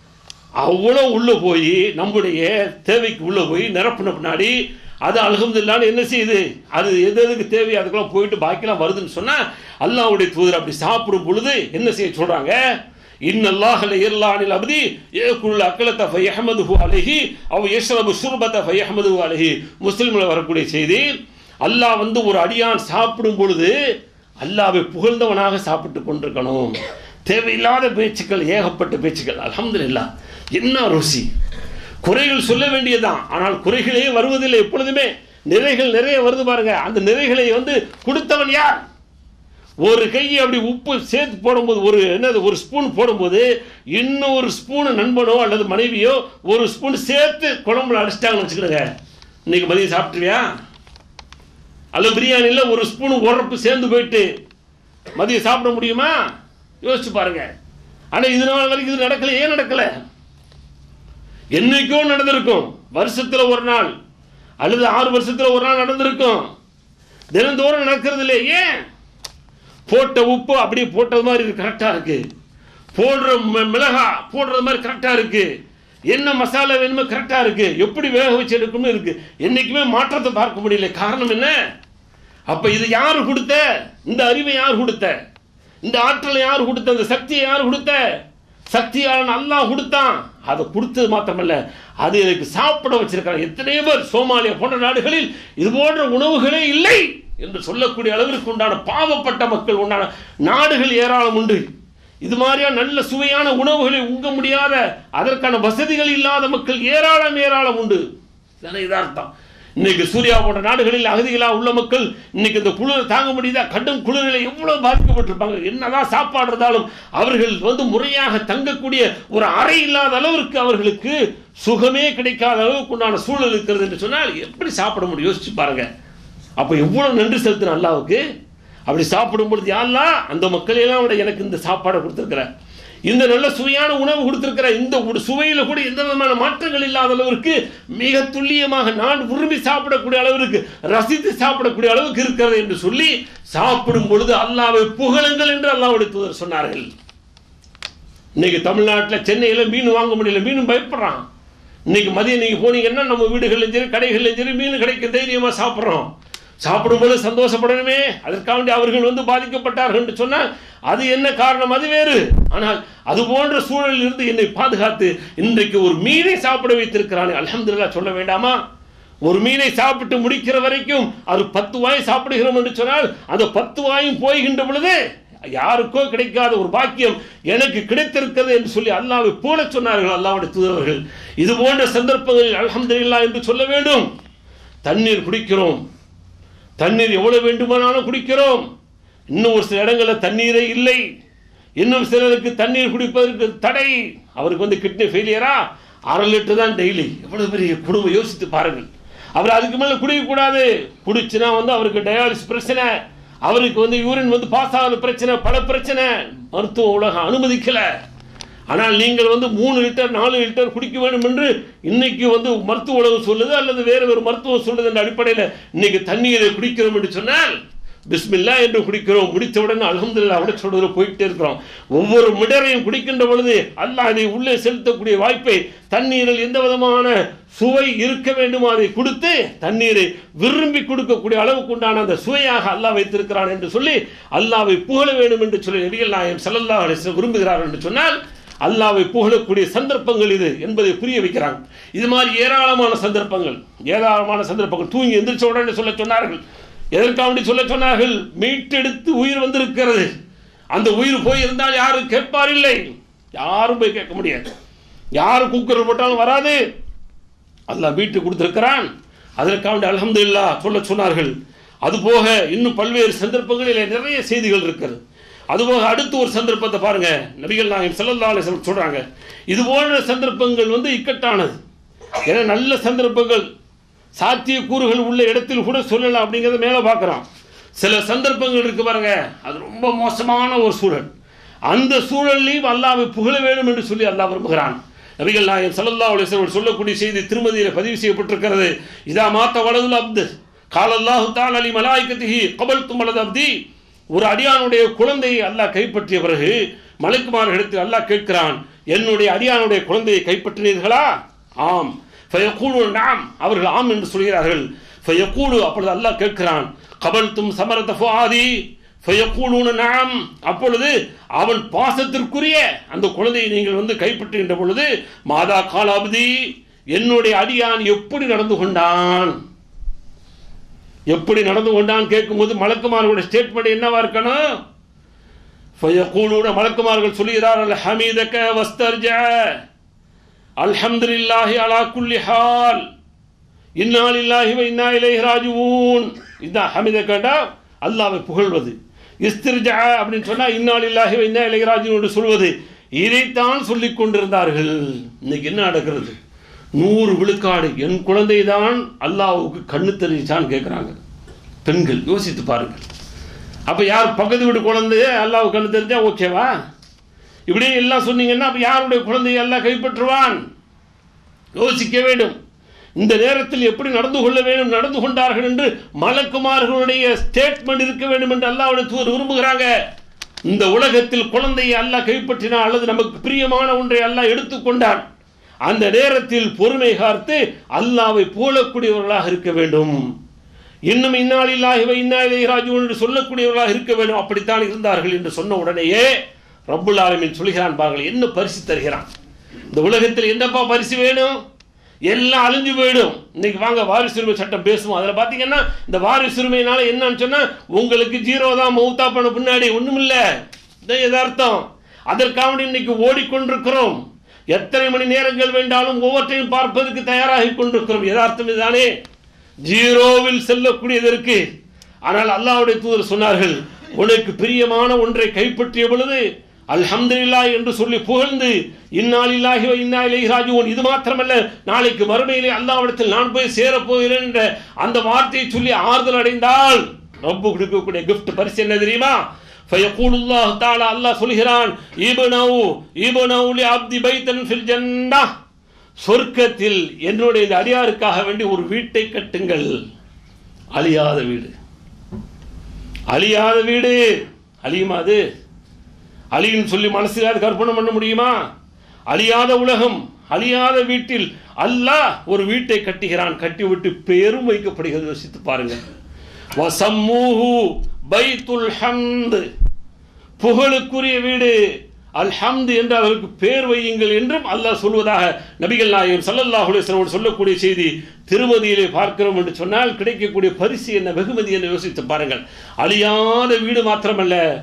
அவ்வளோ உள்ளே போய் நம்முடைய தேவைக்கு உள்ளே போய் நிரப்பின பின்னாடி அது அல்ஹம்துலில்லாஹ்னு என்ன செய்யுது அது எது எதுக்கு தேவையோ அதுக்கெல்லாம் போயிட்டு பாக்கிலாம் வருதுன்னு சொன்னால் அல்லாஹ்வுடைய தூதர் அப்படி சாப்பிடும் பொழுது என்ன செய்ய சொல்கிறாங்க இன்னல்லாஹல இர்லானில் அபதி ஏக்குள்ள அக்கலத்தை ஃபயஹமதுஹு அலைஹி அவ் யஷ்ரபு சுர்பத்தை ஃபயஹமதுஹு அலைஹி முஸ்லிமில் வரக்கூடிய செய்தி அல்லாஹ் வந்து ஒரு அடியான் சாப்பிடும் பொழுது அல்லாவை புகழ்ந்தவனாக சாப்பிட்டு கொண்டிருக்கணும் தேவையில்லாத பேச்சுக்கள் ஏகப்பட்ட பேச்சுக்கள் அல்ஹம்துலில்லாஹ் என்ன ருசி குறைகள் சொல்ல வேண்டியதுதான் ஆனால் குறைகளே வருவதில்லை எப்பொழுதுமே நிறைகள் நிறைய வருது பாருங்க அந்த நிறைகளை வந்து கொடுத்தவன் யார் ஒரு கையை அப்படி உப்பு சேர்த்து போடும்போது ஒரு என்னது ஒரு ஸ்பூன் போடும்போது இன்னொரு ஸ்பூன் நண்பனோ அல்லது மனைவியோ ஒரு ஸ்பூன் சேர்த்து குழம்புல அடிச்சிட்டாங்கன்னு வச்சுக்கிடுங்க இன்னைக்கு மதியம் சாப்பிட்டுருவியா அல்லது பிரியாணியில் ஒரு ஸ்பூன் உரப்பு சேர்ந்து போயிட்டு மதியம் சாப்பிட முடியுமா யோசிச்சு பாருங்க ஆனால் இது நாள் வரைக்கும் இது நடக்கல ஏன் நடக்கல என்னைக்கோ நடந்திருக்கும் வருஷத்துல ஒரு நாள் அல்லது ஆறு வருஷத்துல ஒரு நாள் நடந்திருக்கும் தினந்தோறும் நடக்கிறது இல்லை ஏன் போட்ட உப்பு அப்படியே போட்டது மாதிரி கரெக்டாக இருக்கு போடுற மி- மிளகா போடுறது மாதிரி கரெக்டாக இருக்கு என்ன மசாலா வேணுமோ கரெக்டாக இருக்கு எப்படி வேக வச்சு எடுக்கணும்னு இருக்கு என்னைக்குமே மாற்றத்தை பார்க்க முடியல காரணம் என்ன அப்ப இது யாரு கொடுத்த இந்த அறிவை யார் கொடுத்த இந்த ஆற்றலை யார் கொடுத்த இந்த சக்தியை யார் கொடுத்த சக்தியாளன் அல்லாஹ் கொடுத்தான் அதை கொடுத்தது மாத்திரமல்ல அது எனக்கு சாப்பிட வச்சிருக்காங்க எத்தனையோ பேர் சோமாலியா போன்ற நாடுகளில் இது போன்ற உணவுகளே இல்லை என்று சொல்லக்கூடிய அளவிற்கு உண்டான பாவப்பட்ட மக்கள் உண்டான நாடுகள் ஏராளம் உண்டு இது மாதிரியா நல்ல சுவையான உணவுகளை உங்க முடியாத அதற்கான வசதிகள் இல்லாத மக்கள் ஏராளம் ஏராளம் உண்டு இதான இதார்த்தம் இன்னைக்கு சூர்யா போன்ற நாடுகளில் அகதிகளா உள்ள மக்கள் இன்னைக்கு இந்த குளிர் தாங்க முடியுதா கடும் குளிரில் எவ்வளவு பாதிக்கப்பட்டிருப்பாங்க என்னதான் சாப்பாடு இருந்தாலும் அவர்கள் வந்து முறையாக தங்கக்கூடிய ஒரு அறை இல்லாத அளவிற்கு அவர்களுக்கு சுகமே கிடைக்காத அளவுக்கு உண்டான சூழல் இருக்கிறது என்று சொன்னால் எப்படி சாப்பிட முடியும் யோசிச்சு பாருங்க அப்ப எவ்வளவு நன்றி செலுத்தின அல்லாவுக்கு அப்படி சாப்பிடும் பொழுது யாரெல்லாம் அந்த மக்களையெல்லாம் விட எனக்கு இந்த சாப்பாடை கொடுத்துருக்கிற இந்த நல்ல சுவையான உணவு கொடுத்திருக்கிற இந்த ஒரு சுவையில கூட எந்த விதமான மாற்றங்கள் இல்லாத அளவிற்கு மிக துல்லியமாக நான் விரும்பி சாப்பிடக்கூடிய அளவிற்கு ரசித்து சாப்பிடக்கூடிய அளவுக்கு இருக்கிறது என்று சொல்லி சாப்பிடும் பொழுது அல்லாவை புகழுங்கள் என்று அல்லாவுடைய தூதர் சொன்னார்கள் இன்னைக்கு தமிழ்நாட்டில் சென்னையில் மீன் வாங்க முடியல மீன் பயப்படுறான் இன்னைக்கு மதியம் நீங்கள் போனீங்கன்னா நம்ம வீடுகள்லையும் சரி கடைகள்லையும் சரி மீன் கிடைக்க தைரியமாக சாப்பிட்றோம் சாப்பிடும்போது சந்தோஷப்படணுமே அதற்காக வேண்டி அவர்கள் வந்து பாதிக்கப்பட்டார்கள் என்று சொன்னால் அது என்ன காரணம் அது வேறு ஆனால் அது போன்ற சூழலில் இருந்து என்னை பாதுகாத்து இன்றைக்கு ஒரு மீனை சாப்பிட வைத்திருக்கிறானே அல்ஹம்துலில்லாஹ் சொல்ல வேண்டாமா ஒரு மீனை சாப்பிட்டு முடிக்கிற வரைக்கும் அது பத்து வாய் சாப்பிடுகிறோம் என்று சொன்னால் அந்த பத்து வாயும் போய்கின்ற பொழுது யாருக்கோ கிடைக்காத ஒரு பாக்கியம் எனக்கு கிடைத்திருக்கிறது என்று சொல்லி அல்லாவை போல சொன்னார்கள் அல்லாவுடைய தூதர்கள் இது போன்ற சந்தர்ப்பங்களில் அல்ஹம்துலில்லாஹ் என்று சொல்ல வேண்டும் தண்ணீர் குடிக்கிறோம் தண்ணீர் எவ்வளவு வேண்டுமானாலும் குடிக்கிறோம் இன்னும் ஒரு சில இடங்களில் தண்ணீரே இல்லை இன்னும் சிலருக்கு தண்ணீர் குடிப்பதற்கு தடை அவருக்கு வந்து கிட்னி ஃபெயிலியரா அரை லிட்டர் தான் டெய்லி எவ்வளவு பெரிய குடும்பம் யோசித்து பாருங்கள் அவர் அதுக்கு மேலே குடிக்கக்கூடாது குடிச்சுனா வந்து அவருக்கு டயாலிசிஸ் பிரச்சனை அவருக்கு வந்து யூரின் வந்து பாஸ் ஆகிற பிரச்சனை பல பிரச்சனை மருத்துவ உலகம் அனுமதிக்கல ஆனால் நீங்கள் வந்து மூணு லிட்டர் நாலு லிட்டர் குடிக்க வேண்டும் என்று இன்னைக்கு வந்து மருத்துவ உலகம் சொல்லுது அல்லது வேறு வேறு மருத்துவம் சொல்லுது என்ற அடிப்படையில் இன்னைக்கு தண்ணீரை குடிக்கிறோம் என்று சொன்னால் பிஸ்மில்லா என்று குடிக்கிறோம் முடித்தவுடன் அல்ஹம்துலில்லாஹ் விட சொல்றது போயிட்டே இருக்கிறோம் ஒவ்வொரு மிடரையும் குடிக்கின்ற பொழுது அல்லாஹ் அதை உள்ளே செலுத்தக்கூடிய வாய்ப்பை தண்ணீரில் எந்த விதமான சுவை இருக்க வேண்டுமோ அதை கொடுத்து தண்ணீரை விரும்பி கொடுக்கக்கூடிய அளவுக்கு உண்டான அந்த சுவையாக அல்லாஹ் வைத்திருக்கிறான் என்று சொல்லி அல்லாவை புகழ வேண்டும் என்று சொல்லி நபிகள் நாயம் ஸல்லல்லாஹு அலைஹி வஸல்லம் விரும்புகிறார் என்று சொன்னால் அல்லாவை புகழக்கூடிய சந்தர்ப்பங்கள் இது என்பதை புரிய வைக்கிறாங்க இது மாதிரி ஏராளமான சந்தர்ப்பங்கள் ஏராளமான சந்தர்ப்பங்கள் தூங்கி எந்திரிச்ச உடனே சொல்ல சொன்னார்கள் எதற்காக வேண்டி சொல்ல சொன்னார்கள் மீட்டெடுத்து உயிர் வந்திருக்கிறது அந்த உயிர் போயிருந்தால் யாரும் கேட்பார் இல்லை யாரும் போய் கேட்க முடியாது யாரும் கூக்குரல் போட்டாலும் வராது அல்லாஹ் வீட்டு கொடுத்திருக்கிறான் அதற்காக வேண்டி அல்ஹம்துலில்லாஹ் சொல்ல சொன்னார்கள் அதுபோக இன்னும் பல்வேறு சந்தர்ப்பங்களில் நிறைய செய்திகள் இருக்கிறது அதுபோக அடுத்து ஒரு சந்தர்ப்பத்தை பாருங்க நபிகள் நாயகம் ஸல்லல்லாஹு அலைஹி வஸல்லம் சொல்றாங்க இது போன்ற சந்தர்ப்பங்கள் வந்து இக்கட்டானது ஏன்னா நல்ல சந்தர்ப்பங்கள் சாத்திய கூறுகள் உள்ள இடத்தில் கூட சொல்லலாம் அப்படிங்கிறத மேலே பார்க்குறோம் சில சந்தர்ப்பங்கள் இருக்கு பாருங்க அது ரொம்ப மோசமான ஒரு சூழல் அந்த சூழலையும் அல்லாவை புகழ வேண்டும் என்று சொல்லி அல்லாஹ் விரும்புகிறான் நபிகள் நாயகம் ஸல்லல்லாஹு அலைஹி வஸல்லம் சொல்லக்கூடிய செய்தி திருமதியில் பதிவு செய்யப்பட்டிருக்கிறது இதா மாத்த வலதுல் அப்து காலல்லாஹு தால் அலி மலாய்கத்திஹி கபல் துமலது அப்தி ஒரு அடியானுடைய குழந்தையை அல்லாஹ் கைப்பற்றிய பிறகு மலக்குமார்களிடத்தில் அல்லாஹ் கேட்கிறான் என்னுடைய அடியானுடைய குழந்தையை கைப்பற்றினீர்களா ஆம் ஃபயக்கூலு நாம் அவர்கள் ஆம் என்று சொல்கிறார்கள் ஃபயக்கூலு அப்பொழுது அல்லாஹ் கேட்கிறான் கபல்தும் சமரத ஃபுஆதி ஃபயக்கூலூன நாம் அப்பொழுது அவன் பாசத்திற்குரிய அந்த குழந்தையை நீங்கள் வந்து கைப்பற்றுகின்ற பொழுது மாதா காலாபதி என்னுடைய அடியான் எப்படி நடந்து கொண்டான் எப்படி நடந்து கொண்டான் கேட்கும்போது மலக்குமார்களுடைய ஸ்டேட்மெண்ட் என்னவா இருக்கணும் ஃபயக்கூலூன மலக்குமார்கள் சொல்கிறார்கள் ஹமீதக வஸ்தர்ஜ அல்ஹம்துலில்லாஹி அலா குல்லி ஹால் இன்னா லில்லாஹி வ இன்னா இலைஹி ராஜிஊன் இதான் ஹமீத கேட்டா அல்லாஹ்வை புகழ்வது இஸ்திர்ஜா அப்படின்னு சொன்னா இன்னா லில்லாஹி வ இன்னா இலைஹி ராஜிஊன் என்று சொல்வது இதைத்தான் சொல்லிக் கொண்டிருந்தார்கள் இன்னைக்கு என்ன நடக்கிறது நூறு விழுக்காடு என் குழந்தை தான் அல்லாஹ்வுக்கு கண்ணு தெரிஞ்சான்னு கேட்குறாங்க பெண்கள் யோசித்து பாருங்கள் அப்போ யார் பக்கத்து வீட்டு குழந்தைய அல்லாஹ் கண்ணு தெரிஞ்சா ஓகேவா இப்படியே எல்லாம் சொன்னீங்கன்னா அப்போ யாருடைய குழந்தையை எல்லாம் கைப்பற்றுவான் யோசிக்க வேண்டும் இந்த நேரத்தில் எப்படி நடந்து கொள்ள வேண்டும் நடந்து கொண்டார்கள் என்று மலக்குமார்களுடைய ஸ்டேட்மெண்ட் இருக்க வேண்டும் என்று அல்லாவுடைய தூர் விரும்புகிறாங்க இந்த உலகத்தில் குழந்தையை அல்லாஹ் கைப்பற்றினான் அல்லது நமக்கு பிரியமான ஒன்றை அல்லாஹ் எடுத்துக்கொண்டான் அந்த நேரத்தில் பொறுமை காத்து அல்லாவை போலக்கூடியவர்களாக இருக்க வேண்டும் இன்னும் இந்நாளில்லாகவே இந்நாளிலே ராஜு என்று சொல்லக்கூடியவர்களாக இருக்க வேண்டும் அப்படித்தான் இருந்தார்கள் என்று சொன்ன உடனேயே ரப்புல் ஆலமின் சொல்கிறான் பாருங்கள் என்ன பரிசு தருகிறான் இந்த உலகத்தில் என்னப்பா பரிசு வேணும் எல்லாம் அழிஞ்சு போயிடும் இன்னைக்கு வாங்க வாரிசுரிமை சட்டம் பேசுவோம் அதில் பார்த்தீங்கன்னா இந்த வாரிசுரிமையினால என்னன்னு சொன்னால் உங்களுக்கு ஜீரோ தான் மௌத்தா பண்ண பின்னாடி ஒன்றும் இல்லை இதான் எதார்த்தம் அதற்காக இன்னைக்கு ஓடிக்கொண்டிருக்கிறோம் எத்தனை மணி நேரங்கள் வேண்டாலும் ஒவ்வொற்றையும் பார்ப்பதற்கு தயாராகி கொண்டிருக்கிறோம் யதார்த்தம் இதுதானே ஜீரோவில் செல்லக்கூடியதற்கு ஆனால் அல்லாஹ்வுடைய தூதர் சொன்னார்கள் உனக்கு பிரியமான ஒன்றை கைப்பற்றிய பொழுது அல்ஹம்துலில்லாஹ் என்று சொல்லி புகழ்ந்து இந்நாளில்லாஹி இன்னா இலைஹி ராஜிஊன் இது மாத்திரமல்ல நாளைக்கு மறுமையிலே அல்லாஹ்விடத்தில் நான் போய் சேரப் போகிறேன் என்ற அந்த வார்த்தையை சொல்லி ஆறுதல் அடைந்தால் ரப்பு கொடுக்கக்கூடிய கிஃப்ட் பரிசு என்ன தெரியுமா ஃபயகூல் அல்லாஹ் தஆலா அல்லாஹ் சொல்கிறான் இப்னவு இப்னவு லி அப்தி பைத்தன் ஃபில் ஜன்னah சொர்க்கத்தில் என்னுடைய இந்த அடியாருக்காக வேண்டி ஒரு வீட்டை கட்டுங்கள் அழியாத வீடு அழியாத வீடு அழியுமா அது அழியும் சொல்லி மனசில் அது கற்பனை பண்ண முடியுமா அழியாத உலகம் அழியாத வீட்டில் அல்லாஹ் ஒரு வீட்டை கட்டுகிறான் கட்டிவிட்டு பேரும் வைக்கப்படுகிறது யோசித்து பாருங்க வசம்மூஹு பைத்துல் ஹம்து புகழுக்குரிய வீடு அல்ஹம்து என்று அவருக்கு பேர் வையுங்கள் என்றும் அல்லாஹ் சொல்வதாக நபிகள் நாயகம் ஸல்லல்லாஹு அலைஹி வஸல்லம் சொல்லக்கூடிய செய்தி திருமதியிலே பார்க்கிறோம் என்று சொன்னால் கிடைக்கக்கூடிய பரிசு என்ன வெகுமதி என்று யோசித்து பாருங்கள் அழியாத வீடு மாத்திரமல்ல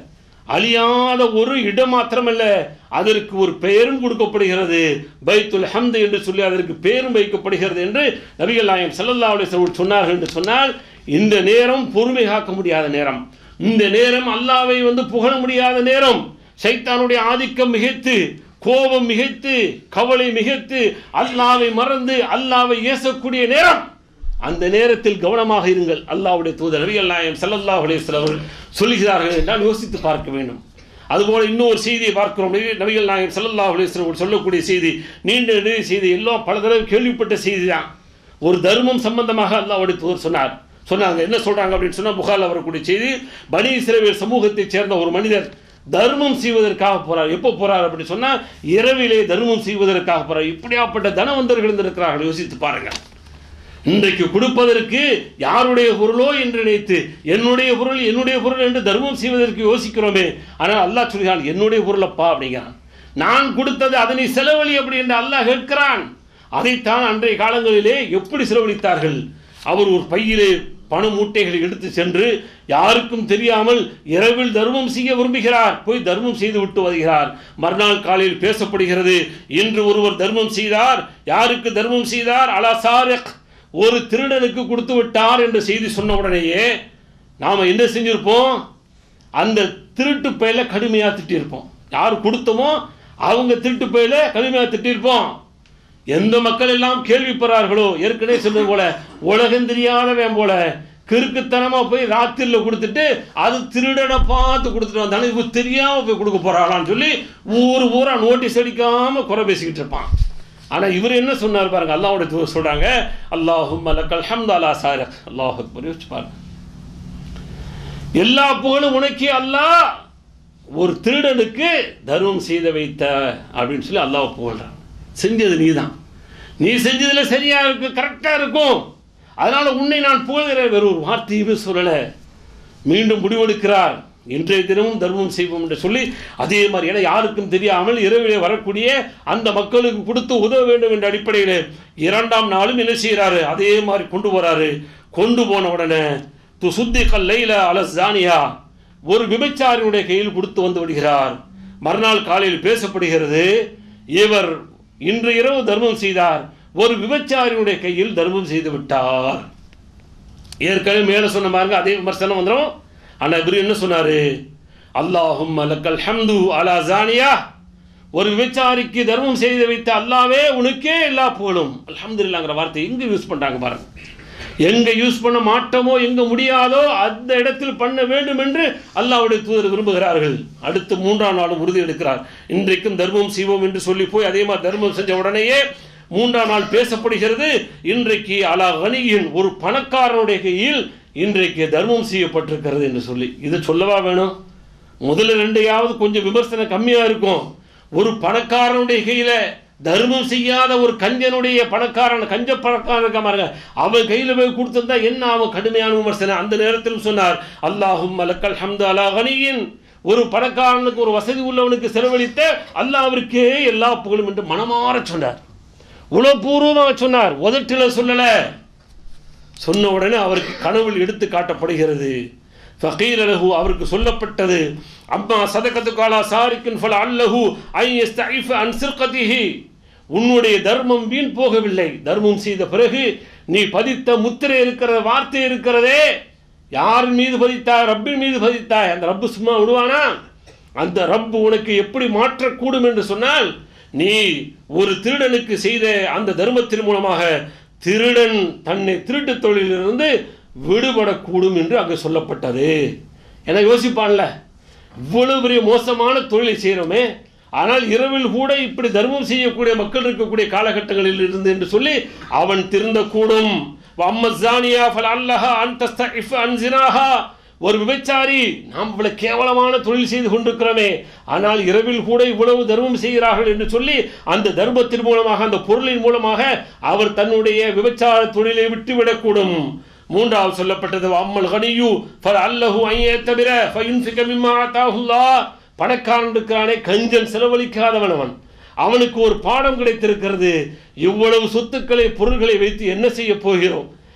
அழியாத ஒரு இடம் மாத்திரமல்ல அதற்கு ஒரு பெயரும் கொடுக்கப்படுகிறது பைத்துல் ஹம்து என்று சொல்லி அதற்கு பெயரும் வைக்கப்படுகிறது என்று நபிகள் நாயம் ஸல்லல்லாஹு அலைஹி வஸல்லம் சொன்னார்கள் என்று சொன்னால் இந்த நேரம் பொறுமை காக்க முடியாத நேரம் இந்த நேரம் அல்லாவை வந்து புகழ முடியாத நேரம் சைத்தானுடைய ஆதிக்கம் மிகைத்து கோபம் மிகைத்து கவலை மிகைத்து அல்லாவை மறந்து அல்லாவை ஏசக்கூடிய நேரம் அந்த நேரத்தில் கவனமாக இருங்கள் அல்லாஹ்வுடைய தூதர் நபிகள் நாயம் ஸல்லல்லாஹு அலைஹி வஸல்லம் அவர்கள் சொல்கிறார்கள் என்றால் யோசித்து பார்க்க வேண்டும் அதுபோல இன்னொரு செய்தியை பார்க்கிறோம் நபி- நபிகள் நாயகம் ஸல்லல்லாஹு அலைஹி வஸல்லம் அவர்கள் சொல்லக்கூடிய செய்தி நீண்ட நெடிய செய்தி எல்லாம் பல தடவை கேள்விப்பட்ட செய்தி தான் ஒரு தர்மம் சம்பந்தமாக அல்லாஹ்வுடைய தூதர் சொன்னார் சொன்னாங்க என்ன சொல்றாங்க அப்படின்னு சொன்னா புகாரில் வரக்கூடிய செய்தி பனி இஸ்ரவேல் சமூகத்தைச் சேர்ந்த ஒரு மனிதர் தர்மம் செய்வதற்காக போறார் எப்போ போறார் அப்படின்னு சொன்னா இரவிலே தர்மம் செய்வதற்காக போறார் இப்படியாப்பட்ட தனவந்தர்கள் இருக்கிறார்கள் யோசித்து பாருங்க இன்றைக்கு கொடுப்பதற்கு யாருடைய பொருளோ என்று நினைத்து என்னுடைய பொருள் என்னுடைய பொருள் என்று தர்மம் செய்வதற்கு யோசிக்கிறோமே ஆனால் அல்லாஹ் சொல்கிறான் என்னுடைய பொருளப்பா அப்படிங்கிறான் நான் கொடுத்தது அதனை செலவழி அப்படி என்று அல்லாஹ் கேட்கிறான் அதைத்தான் அன்றைய காலங்களிலே எப்படி செலவழித்தார்கள் அவர் ஒரு பையிலே பண மூட்டைகளை எடுத்து சென்று யாருக்கும் தெரியாமல் இரவில் தர்மம் செய்ய விரும்புகிறார் போய் தர்மம் செய்து விட்டு வருகிறார் மறுநாள் காலையில் பேசப்படுகிறது இன்று ஒருவர் தர்மம் செய்தார் யாருக்கு தர்மம் செய்தார் அலா சாரிக் ஒரு திருடனுக்கு கொடுத்து விட்டார் என்ற செய்தி சொன்ன உடனேயே நாம என்ன செஞ்சிருப்போம் அந்த திருட்டு பையில கடுமையா திட்டியிருப்போம் யார் கொடுத்தோமோ அவங்க திருட்டு பையில கடுமையா திட்டியிருப்போம் எந்த மக்கள் எல்லாம் கேள்விப்படுறார்களோ ஏற்கனவே சொன்னது போல உலகம் தெரியாதவன் போல கிறுக்குத்தனமா போய் ராத்திரில கொடுத்துட்டு அது திருடனை பார்த்து கொடுத்துட்டு வந்தாலும் இவங்க தெரியாம போய் கொடுக்க போறாளான்னு சொல்லி ஊர் ஊரா நோட்டீஸ் அடிக்காம குறை பேசிக்கிட்டு இருப்பான் ஆனா இவர் என்ன சொன்னார் பாருங்க அல்லாஹ்வுடைய தூதர் சொல்றாங்க அல்லாஹும் லக்கல் ஹம்து அலா சாரக் அல்லாஹ் அக்பர் யோசிச்சு பாருங்க எல்லா புகழும் உனக்கே அல்லாஹ் ஒரு திருடனுக்கு தர்மம் செய்த வைத்த அப்படின்னு சொல்லி அல்லாஹ் புகழ்றான் செஞ்சது நீதான் நீ செஞ்சதுல சரியா இருக்கு கரெக்டா இருக்கும் அதனால உன்னை நான் புகழ்கிறேன் வேற ஒரு வார்த்தையுமே சொல்லல மீண்டும் முடிவெடுக்கிறார் இன்றைய தினமும் தர்மம் செய்வோம் என்று சொல்லி அதே மாதிரி ஏன்னா யாருக்கும் தெரியாமல் இரவிலே வரக்கூடிய அந்த மக்களுக்கு கொடுத்து உதவ வேண்டும் என்ற அடிப்படையில் இரண்டாம் நாளும் என்ன செய்கிறாரு அதே மாதிரி கொண்டு போறாரு கொண்டு போன உடனே து சுத்தி கல்லையில அலஸ்தானியா ஒரு விபச்சாரியுடைய கையில் கொடுத்து வந்து விடுகிறார் மறுநாள் காலையில் பேசப்படுகிறது இவர் இன்று இரவு தர்மம் செய்தார் ஒரு விபச்சாரியுடைய கையில் தர்மம் செய்து விட்டார் ஏற்கனவே மேலே சொன்ன பாருங்க அதே விமர்சனம் வந்துடும் ஆனா இவர் என்ன சொன்னாரு அல்லாஹும் லக்கல் ஹம்து அலா ஜானியா ஒரு விபச்சாரிக்கு தர்மம் செய்து வைத்த அல்லாவே உனக்கே எல்லா புகழும் அல்ஹம்துலில்லாங்கிற வார்த்தை எங்க யூஸ் பண்றாங்க பாருங்க எங்க யூஸ் பண்ண மாட்டோமோ எங்க முடியாதோ அந்த இடத்தில் பண்ண வேண்டும் என்று அல்லாஹ்வுடைய தூதர் விரும்புகிறார்கள் அடுத்து மூன்றாம் நாளும் உறுதி எடுக்கிறார் இன்றைக்கும் தர்மம் செய்வோம் என்று சொல்லி போய் அதே மாதிரி தர்மம் செஞ்ச உடனேயே மூன்றாம் நாள் பேசப்படுகிறது இன்றைக்கு அலா கனியின் ஒரு பணக்காரனுடைய கையில் இன்றைக்கு தர்மம் செய்யப்பட்டிருக்கிறது என்று சொல்லி இது சொல்லவா வேணும் முதல்ல ரெண்டையாவது கொஞ்சம் விமர்சனம் கம்மியா இருக்கும் ஒரு பணக்காரனுடைய கையில தர்மம் செய்யாத ஒரு கஞ்சனுடைய பணக்காரன் கஞ்ச பணக்காரன் இருக்க பாருங்க அவன் கையில போய் கொடுத்திருந்தா என்ன அவன் கடுமையான விமர்சனம் அந்த நேரத்தில் சொன்னார் அல்லாஹும் மலக்கல் ஹம்து அலா கனியின் ஒரு பணக்காரனுக்கு ஒரு வசதி உள்ளவனுக்கு செலவழித்த அல்லாஹ்விற்கே எல்லா புகழும் என்று மனமாற சொன்னார் உளப்பூர்வமாக சொன்னார் உதட்டில சொல்லல சொன்ன உடனே அவருக்கு கனவில் எடுத்து காட்டப்படுகிறது ஃபகீர் லஹு அவருக்கு சொல்லப்பட்டது அம்மா சதகத்து காலா சாரிக்கின் ஃபல அல்லஹு ஐ யஸ்தைஃப அன் சிர்கதிஹி உன்னுடைய தர்மம் வீண் போகவில்லை தர்மம் செய்த பிறகு நீ பதித்த முத்திரை இருக்கிற வார்த்தை இருக்கிறதே யார் மீது பதித்தாய் ரப்பின் மீது பதித்தாய் அந்த ரப்பு சும்மா விடுவானா அந்த ரப்பு உனக்கு எப்படி மாற்றக்கூடும் என்று சொன்னால் நீ ஒரு திருடனுக்கு செய்த அந்த தர்மத்தின் மூலமாக திருடன் தன்னை திருட்டு தொழிலிருந்து விடுபடக்கூடும் என்று அங்கு சொல்லப்பட்டது என யோசிப்பான்ல இவ்வளவு பெரிய மோசமான தொழிலை செய்கிறோமே ஆனால் இரவில் கூட இப்படி தர்மம் செய்யக்கூடிய மக்கள் இருக்கக்கூடிய காலகட்டங்களில் இருந்து என்று சொல்லி அவன் திருந்தக்கூடும் வம்மஸ்ஸானியா ஃபலஅல்லஹா அன் தஸ்தஇஃப அன் ஸினாஹா ஒரு விபச்சாரி நாம் இவ்வளவு கேவலமான தொழில் செய்து கொண்டிருக்கிறோமே ஆனால் இரவில் கூட இவ்வளவு தர்மம் செய்கிறார்கள் என்று சொல்லி அந்த தர்மத்தின் மூலமாக அந்த பொருளின் மூலமாக அவர் தன்னுடைய விபச்சார தொழிலை விட்டுவிடக்கூடும் மூன்றாவது சொல்லப்பட்டது அம்மல் கனியு ஃபர் அல்லஹு ஐயே தவிர ஃபயுன்ஃபிக மிம்மா அத்தாஹுல்லா பணக்காரன் இருக்கிறானே கஞ்சன் செலவழிக்காதவன் அவன் அவனுக்கு ஒரு பாடம் கிடைத்திருக்கிறது இவ்வளவு சொத்துக்களை பொருள்களை வைத்து என்ன செய்ய போகிறோம்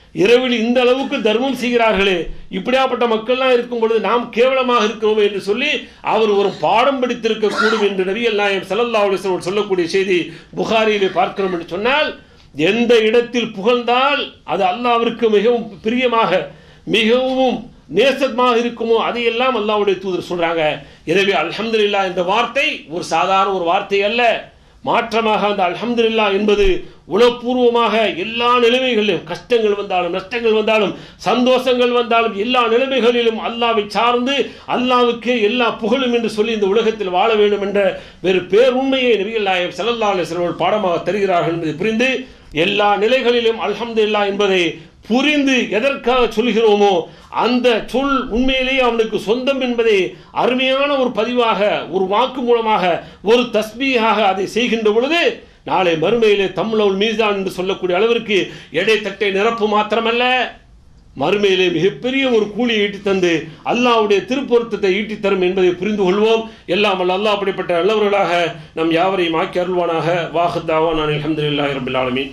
இரவில் இந்த அளவுக்கு தர்மம் செய்கிறார்களே இப்படியாப்பட்ட மக்கள்லாம் இருக்கும் பொழுது நாம் கேவலமாக இருக்கிறோம் என்று சொல்லி அவர் ஒரு பாடம் படித்திருக்க கூடும் என்று நபிகள் நாயம் சல்லல்லா அலிஸ்வர்கள் சொல்லக்கூடிய செய்தி புகாரியிலே பார்க்கிறோம் என்று சொன்னால் எந்த இடத்தில் புகழ்ந்தால் அது அல்லாவிற்கு மிகவும் பிரியமாக மிகவும் நேசமாக இருக்குமோ அதையெல்லாம் அல்லாவுடைய தூதர் சொல்றாங்க எனவே அல்ஹம்துலில்லா என்ற வார்த்தை ஒரு சாதாரண ஒரு வார்த்தை அல்ல மாற்றமாக அந்த அல்ஹம்துலில்லா என்பது உளப்பூர்வமாக எல்லா நிலைமைகளிலும் கஷ்டங்கள் வந்தாலும் நஷ்டங்கள் வந்தாலும் சந்தோஷங்கள் வந்தாலும் எல்லா நிலைமைகளிலும் அல்லாவை சார்ந்து அல்லாவுக்கே எல்லா புகழும் என்று சொல்லி இந்த உலகத்தில் வாழ வேண்டும் என்ற வேறு பேருண்மையை நபிகள் நாயகம் ஸல்லல்லாஹு அலைஹி வஸல்லம் பாடமாக தருகிறார்கள் என்பதை புரிந்து எல்லா நிலைகளிலும் அல்ஹம்துலில்லா என்பதை புரிந்து எதற்காக சொல்கிறோமோ அந்த சொல் உண்மையிலேயே அவனுக்கு சொந்தம் என்பதை அருமையான ஒரு பதிவாக ஒரு வாக்கு மூலமாக ஒரு தஸ்மீகாக அதை செய்கின்ற பொழுது நாளை மறுமையிலே தம்லவுல் மீசான் என்று சொல்லக்கூடிய அளவிற்கு எடை தட்டை நிரப்பு மாத்திரமல்ல மறுமையிலே மிகப்பெரிய ஒரு கூலியை ஈட்டி தந்து அல்லாவுடைய திருப்பொருத்தத்தை ஈட்டி தரும் என்பதை புரிந்து கொள்வோம் எல்லாம் அல்ல அல்லாஹ் அப்படிப்பட்ட நல்லவர்களாக நம் யாவரையும் ஆக்கி அருள்வானாக வாஹத்தாவா நான் அலமதுல்லாஹி ரபில் ஆலமீன்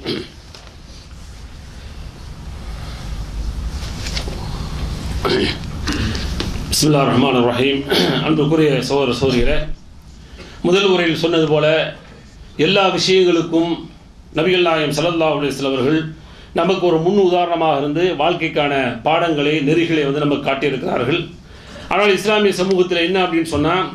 பிஸ்மில்லா ரஹ்மான் ரஹீம் அன்புக்குரிய சோதர சோதரிகளே முதல் உரையில் சொன்னது போல எல்லா விஷயங்களுக்கும் நபிகள் நாயம் சல்லல்லா அலிஸ்லாம் அவர்கள் நமக்கு ஒரு முன் உதாரணமாக இருந்து வாழ்க்கைக்கான பாடங்களை நெறிகளை வந்து நமக்கு காட்டியிருக்கிறார்கள் ஆனால் இஸ்லாமிய சமூகத்தில் என்ன அப்படின்னு சொன்னால்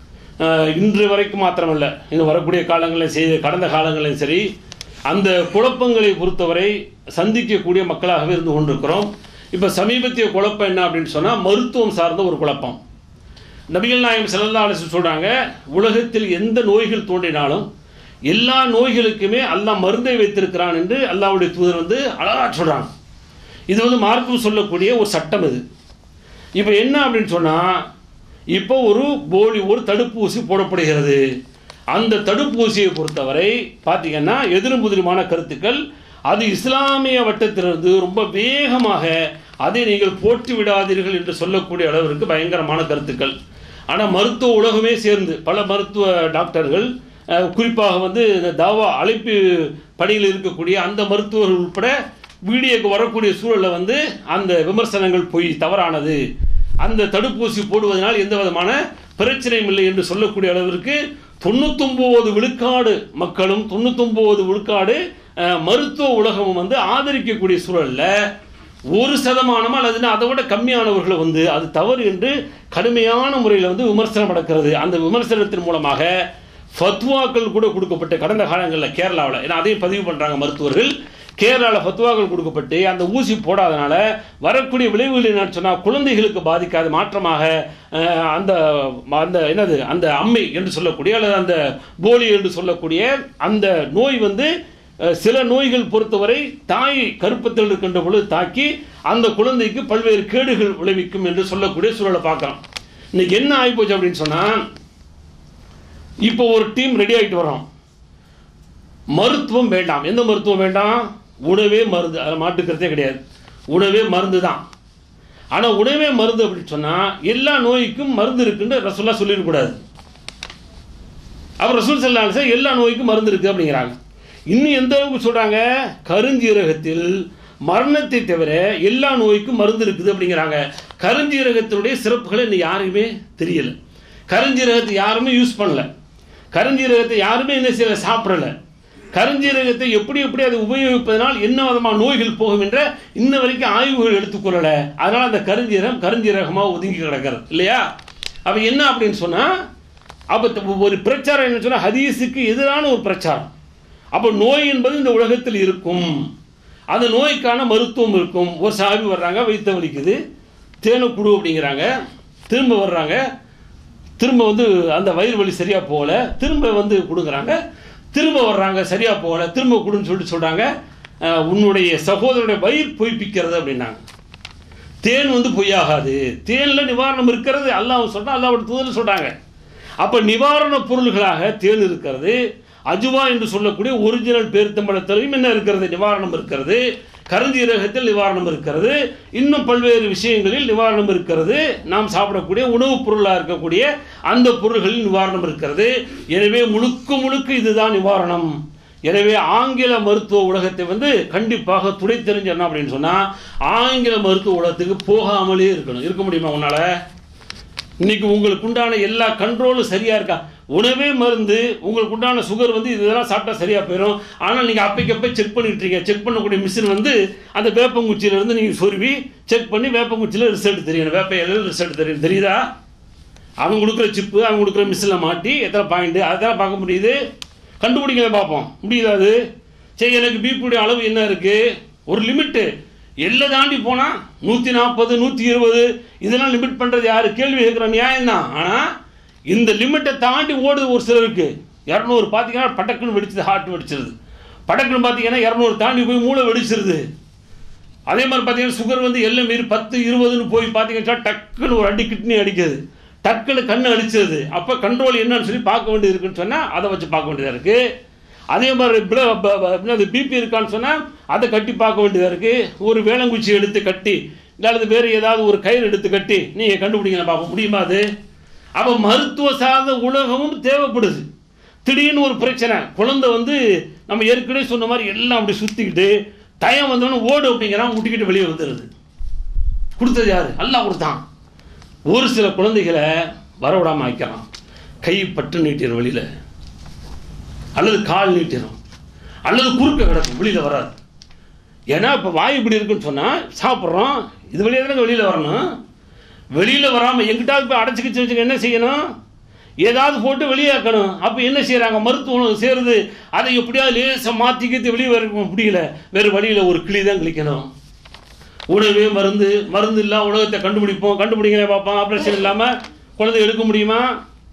இன்று வரைக்கும் மாத்திரமல்ல இன்னும் வரக்கூடிய காலங்களில் செய்த கடந்த காலங்களிலும் சரி அந்த குழப்பங்களை பொறுத்தவரை சந்திக்கக்கூடிய மக்களாகவே இருந்து கொண்டிருக்கிறோம் இப்போ சமீபத்திய குழப்பம் என்ன அப்படின்னு சொன்னால் மருத்துவம் சார்ந்த ஒரு குழப்பம் நபிகள் நாயகம் செல்லல்லா அலிஸ்லம் சொல்கிறாங்க உலகத்தில் எந்த நோய்கள் தோன்றினாலும் எல்லா நோய்களுக்குமே அல்லாஹ் மருந்தை வைத்திருக்கிறான் என்று அல்லாவுடைய தூதர் வந்து அழகா சொல்கிறாங்க இது வந்து மார்க்கம் சொல்லக்கூடிய ஒரு சட்டம் இது இப்போ என்ன அப்படின்னு சொன்னால் இப்போ ஒரு போலி ஒரு தடுப்பூசி போடப்படுகிறது அந்த தடுப்பூசியை பொறுத்தவரை பார்த்தீங்கன்னா எதிரும் புதிருமான கருத்துக்கள் அது இஸ்லாமிய வட்டத்திலிருந்து ரொம்ப வேகமாக அதை நீங்கள் போட்டு விடாதீர்கள் என்று சொல்லக்கூடிய அளவிற்கு பயங்கரமான கருத்துக்கள் ஆனால் மருத்துவ உலகமே சேர்ந்து பல மருத்துவ டாக்டர்கள் அஹ், குறிப்பாக வந்து இந்த தாவா அழைப்பு பணியில் இருக்கக்கூடிய அந்த மருத்துவர்கள் உட்பட வீடியோக்கு வரக்கூடிய சூழலில் வந்து அந்த விமர்சனங்கள் பொய் தவறானது அந்த தடுப்பூசி போடுவதனால் எந்த விதமான பிரச்சனையும் இல்லை என்று சொல்லக்கூடிய அளவிற்கு தொண்ணூத்தொம்பது விழுக்காடு மக்களும் தொண்ணூத்தொம்பது விழுக்காடு அஹ், மருத்துவ உலகமும் வந்து ஆதரிக்கக்கூடிய சூழல்ல ஒரு சதமானம் அல்லது அதை விட கம்மியானவர்களை வந்து அது தவறு என்று கடுமையான முறையில் வந்து விமர்சனம் நடக்கிறது அந்த விமர்சனத்தின் மூலமாக ஃபத்வாக்கள் கூட கொடுக்கப்பட்ட கடந்த காலங்களில் கேரளாவில் ஏன்னா அதையும் பதிவு பண்ணுறாங்க மருத்துவர்கள் கேரளாவில் ஃபத்வாக்கள் கொடுக்கப்பட்டு அந்த ஊசி போடாதனால வரக்கூடிய விளைவுகள் என்னன்னு சொன்னால் குழந்தைகளுக்கு பாதிக்காத மாற்றமாக அஹ், அந்த அந்த என்னது அந்த அம்மை என்று சொல்லக்கூடிய அல்லது அந்த போலி என்று சொல்லக்கூடிய அந்த நோய் வந்து அஹ், சில நோய்கள் பொறுத்தவரை தாய் கருப்பத்தில் இருக்கின்ற பொழுது தாக்கி அந்த குழந்தைக்கு பல்வேறு கேடுகள் விளைவிக்கும் என்று சொல்லக்கூடிய சூழலை பார்க்கலாம் இன்னைக்கு என்ன ஆகிப்போச்சு அப்படின்னு சொன்னால் இப்போ ஒரு டீம் ரெடி ஆகிட்டு வரோம் மருத்துவம் வேண்டாம் எந்த மருத்துவம் வேண்டாம் உணவே மருந்து அதில் மாட்டுக்கிறதே கிடையாது உணவே மருந்து தான் ஆனால் உணவே மருந்து அப்படின்னு சொன்னால் எல்லா நோய்க்கும் மருந்து இருக்குன்னு ரசூல்லா சொல்லிடக்கூடாது அவர் ரசூல் சல்லா எல்லா நோய்க்கும் மருந்து இருக்குது அப்படிங்கிறாங்க இன்னும் எந்த அளவுக்கு சொல்கிறாங்க கருஞ்சீரகத்தில் மரணத்தை தவிர எல்லா நோய்க்கும் மருந்து இருக்குது அப்படிங்கிறாங்க கருஞ்சீரகத்தினுடைய சிறப்புகளை இன்னும் யாருக்குமே தெரியல கருஞ்சீரகத்தை யாருமே யூஸ் பண்ணல கருஞ்சீரகத்தை யாருமே என்ன செய்யல சாப்பிடல கருஞ்சீரகத்தை எப்படி எப்படி அதை உபயோகிப்பதனால் என்ன விதமான நோய்கள் போகும் என்ற இன்ன வரைக்கும் ஆய்வுகள் எடுத்துக்கொள்ளல அதனால அந்த கருஞ்சீரகம் கருஞ்சீரகமாக ஒதுங்கி கிடக்கிறது இல்லையா அப்ப என்ன அப்படின்னு சொன்னா அப்ப ஒரு பிரச்சாரம் என்ன சொன்னா ஹதீஸுக்கு எதிரான ஒரு பிரச்சாரம் அப்போ நோய் என்பது இந்த உலகத்தில் இருக்கும் அந்த நோய்க்கான மருத்துவம் இருக்கும் ஒரு சாவி வர்றாங்க வைத்த வலிக்குது தேனை குடு அப்படிங்கிறாங்க திரும்ப வர்றாங்க திரும்ப வந்து அந்த வயிறு வலி சரியாக போகல திரும்ப வந்து கொடுக்குறாங்க திரும்ப வர்றாங்க சரியாக போகல திரும்ப கொடுன்னு சொல்லிட்டு சொல்கிறாங்க உன்னுடைய சகோதரனுடைய வயிறு பொய்ப்பிக்கிறது அப்படின்னாங்க தேன் வந்து பொய்யாகாது தேனில் நிவாரணம் இருக்கிறது அல்லாஹ் சொல்கிறா அல்லாவோட தூதர் சொல்கிறாங்க அப்போ நிவாரண பொருள்களாக தேன் இருக்கிறது அஜுவா என்று சொல்லக்கூடிய ஒரிஜினல் பேருத்தம்பளத்திலையும் என்ன இருக்கிறது நிவாரணம் இருக்கிறது கருஞ்சீரகத்தில் நிவாரணம் இருக்கிறது இன்னும் பல்வேறு விஷயங்களில் நிவாரணம் இருக்கிறது நாம் சாப்பிடக்கூடிய உணவுப் பொருளாக இருக்கக்கூடிய அந்த பொருள்களில் நிவாரணம் இருக்கிறது எனவே முழுக்க முழுக்க இதுதான் நிவாரணம் எனவே ஆங்கில மருத்துவ உலகத்தை வந்து கண்டிப்பாக துடை தெரிஞ்சணும் அப்படின்னு சொன்னால் ஆங்கில மருத்துவ உலகத்துக்கு போகாமலே இருக்கணும் இருக்க முடியுமா உன்னால் இன்னைக்கு உங்களுக்கு உண்டான எல்லா கண்ட்ரோலும் சரியா இருக்கா உணவே மருந்து உங்களுக்கு உண்டான சுகர் வந்து இதெல்லாம் சாப்பிட்டா சரியா போயிடும் ஆனால் நீங்கள் அப்பைக்கப்போ செக் பண்ணிட்டு இருக்கீங்க செக் பண்ணக்கூடிய மிஷின் வந்து அந்த வேப்பங்குச்சியில இருந்து நீங்கள் சொருவி செக் பண்ணி வேப்பங்குச்சியில் ரிசல்ட் தெரியணும் வேப்ப இலையில் ரிசல்ட் தெரியும் தெரியுதா அவன் கொடுக்குற சிப்பு அவன் கொடுக்குற மிஷினில் மாட்டி எத்தனை பாயிண்ட் அதெல்லாம் பார்க்க முடியுது கண்டுபிடிக்கல பார்ப்போம் முடியுதா அது சரி எனக்கு பிபியுடைய அளவு என்ன இருக்குது ஒரு லிமிட்டு எல்லை தாண்டி போனால் நூற்றி நாற்பது நூற்றி இருபது இதெல்லாம் லிமிட் பண்ணுறது யார் கேள்வி கேட்குற நியாயம் தான் ஆனால் இந்த லிமிட்டை தாண்டி ஓடுது ஒரு சிலருக்கு இரநூறு பார்த்தீங்கன்னா பட்டக்குன்னு வெடிச்சது ஹார்ட் வெடிச்சிருது பட்டக்குன்னு பார்த்தீங்கன்னா இரநூறு தாண்டி போய் மூளை வெடிச்சிருது அதே மாதிரி பார்த்தீங்கன்னா சுகர் வந்து எல்லாம் மீறி பத்து இருபதுன்னு போய் பார்த்தீங்கன்னா டக்குன்னு ஒரு அடி கிட்னி அடிக்குது டக்குன்னு கண்ணு அடிச்சிருது அப்போ கண்ட்ரோல் என்னன்னு சொல்லி பார்க்க வேண்டியது இருக்குன்னு சொன்னால் அதை வச்சு பார்க்க வேண்டியதாக இருக்குது அதே மாதிரி என்னது பிபி இருக்கான்னு சொன்னால் அதை கட்டி பார்க்க வேண்டியதாக இருக்குது ஒரு வேளங்குச்சி எடுத்து கட்டி இல்லாத வேறு ஏதாவது ஒரு கயிறு எடுத்து கட்டி நீங்கள் கண்டுபிடிங்க பார்க்க முடியுமா அது அப்போ மருத்துவ சார்ந்த உலகமும் தேவைப்படுது திடீர்னு ஒரு பிரச்சனை குழந்தை வந்து நம்ம ஏற்கனவே சொன்ன மாதிரி எல்லாம் அப்படி சுற்றிக்கிட்டு டயம் வந்தோடனே ஓடு அப்படிங்கிறான் முட்டிக்கிட்டு வெளியே வந்துடுது கொடுத்தது யாரு எல்லாம் கொடுத்தான் ஒரு சில குழந்தைகளை வரவிடாமல் வைக்கிறான் கை பட்டு நீட்டிடும் வெளியில் அல்லது கால் நீட்டிடும் அல்லது குறுக்க கிடக்கும் வெளியில் வராது ஏன்னா இப்போ வாய் இப்படி இருக்குன்னு சொன்னால் சாப்பிட்றோம் இது வழியாக தானே வெளியில் வரணும் வெளியில் வராமல் எங்கிட்டாவது போய் அடைச்சிக்கிச்சு வச்சுக்க என்ன செய்யணும் ஏதாவது போட்டு வெளியாக்கணும் அப்போ என்ன செய்கிறாங்க மருத்துவம் சேருது அதை எப்படியாவது லேசாக மாற்றிக்கிட்டு வெளியே வர முடியல வேறு வழியில் ஒரு கிளி தான் கிளிக்கணும் உணவே மருந்து மருந்து இல்லாம உலகத்தை கண்டுபிடிப்போம் கண்டுபிடிங்களே பார்ப்போம் ஆப்ரேஷன் இல்லாமல் குழந்தை எடுக்க முடியுமா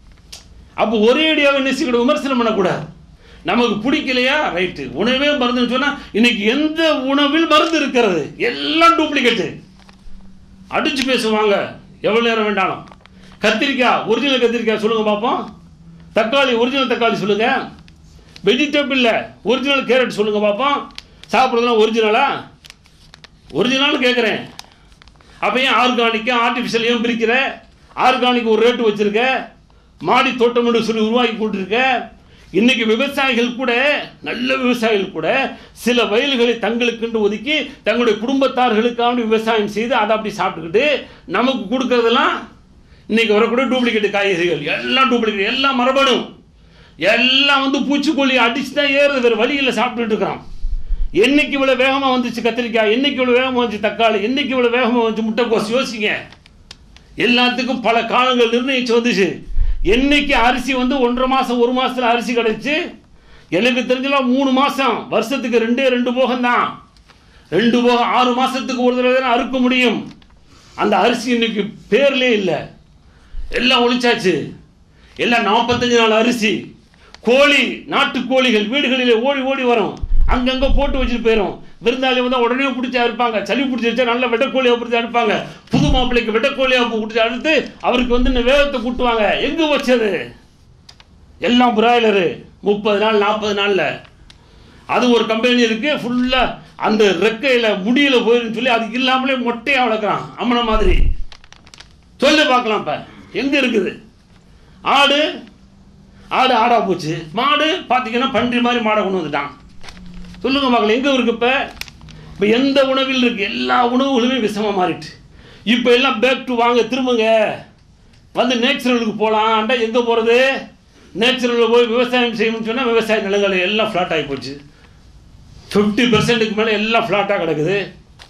அப்போ ஒரே அடியாக நெசிக்கிட விமர்சனம் பண்ணக்கூடாது நமக்கு பிடிக்கலையா ரைட்டு உணவே மருந்துன்னு சொன்னால் இன்னைக்கு எந்த உணவில் மருந்து இருக்கிறது எல்லாம் டூப்ளிகேட்டு அடிச்சு பேசுவாங்க எவ்வளோ நேரம் வேண்டாலும் கத்திரிக்காய் ஒரிஜினல் கத்திரிக்காய் சொல்லுங்க பார்ப்போம் தக்காளி ஒரிஜினல் தக்காளி சொல்லுங்க வெஜிடபிளில் ஒரிஜினல் கேரட் சொல்லுங்க பார்ப்போம் சாப்பிட்றதுலாம் ஒரிஜினலா ஒரிஜினல்னு கேட்குறேன் அப்போ ஏன் ஆர்கானிக்கு ஆர்டிஃபிஷியல் ஏன் பிரிக்கிற ஆர்கானிக் ஒரு ரேட்டு வச்சுருக்க மாடி தோட்டம்னு சொல்லி உருவாக்கி கொண்டிருக்க இன்னைக்கு விவசாயிகள் கூட நல்ல விவசாயிகள் கூட சில வயல்களை தங்களுக்கென்று ஒதுக்கி தங்களுடைய குடும்பத்தார்களுக்காக விவசாயம் செய்து அதை அப்படி சாப்பிட்டுக்கிட்டு நமக்கு கொடுக்கறதெல்லாம் இன்னைக்கு வரக்கூடிய டூப்ளிகேட் காய்கறிகள் எல்லாம் டூப்ளிகேட் எல்லாம் மரபணும் எல்லாம் வந்து பூச்சிக்கொல்லி அடிச்சு தான் ஏறுது வேறு வழியில் சாப்பிட்டுட்டு இருக்கிறோம் என்னைக்கு இவ்வளோ வேகமாக வந்துச்சு கத்திரிக்காய் என்னைக்கு இவ்வளோ வேகமாக வந்துச்சு தக்காளி என்னைக்கு இவ்வளோ வேகமாக வந்துச்சு முட்டைக்கோஸ் யோசிங்க எல்லாத்துக்கும் பல காலங்கள் நிர்ணயிச்சு வந்துச்சு என்னைக்கு அரிசி வந்து ஒன்றரை மாதம் ஒரு மாதத்தில் அரிசி கிடச்சி எனக்கு தெரிஞ்சலாம் மூணு மாதம் வருஷத்துக்கு ரெண்டே ரெண்டு போகம் தான் ரெண்டு போகம் ஆறு மாதத்துக்கு ஒரு தடவை தானே அறுக்க முடியும் அந்த அரிசி இன்னைக்கு பேர்லே இல்லை எல்லாம் ஒழிச்சாச்சு எல்லாம் நாற்பத்தஞ்சு நாள் அரிசி கோழி நாட்டு கோழிகள் வீடுகளிலே ஓடி ஓடி வரும் அங்கங்கே போட்டு வச்சுட்டு போயிடும் விருந்தாளி வந்தால் உடனே பிடிச்சி அறுப்பாங்க சளி பிடிச்சிருச்சா நல்ல வெட்டக்கோழியாக பிடிச்சி அறுப்பாங்க புது மாப்பிள்ளைக்கு வெட்டக்கோழியாக பிடிச்சி அறுத்து அவருக்கு வந்து இந்த வேகத்தை கூட்டுவாங்க எங்கே வச்சது எல்லாம் பிராய்லரு முப்பது நாள் நாற்பது நாளில் அது ஒரு கம்பெனி இருக்கு ஃபுல்லாக அந்த ரெக்கையில் முடியில் போயிருன்னு சொல்லி அதுக்கு இல்லாமலே மொட்டையாக வளர்க்குறான் அம்மனை மாதிரி சொல்லி பார்க்கலாம் இப்போ எங்கே இருக்குது ஆடு ஆடு ஆடா போச்சு மாடு பார்த்தீங்கன்னா பன்றி மாதிரி மாடை கொண்டு வந்துட்டான் சொல்லுங்க மகள் எங்கே இருக்கு இப்போ இப்போ எந்த உணவில் இருக்கு எல்லா உணவுகளுமே விஷமாக மாறிட்டு இப்போ எல்லாம் பேக் டு வாங்க திரும்புங்க வந்து நேச்சுரலுக்கு போகலான்டா எங்கே போகிறது நேச்சுரலில் போய் விவசாயம் செய்யணும்னு சொன்னால் விவசாய நிலங்கள் எல்லாம் ஃப்ளாட் ஆகி போச்சு ஃபிஃப்டி பெர்சென்ட்டுக்கு மேலே எல்லாம் ஃப்ளாட்டாக கிடக்குது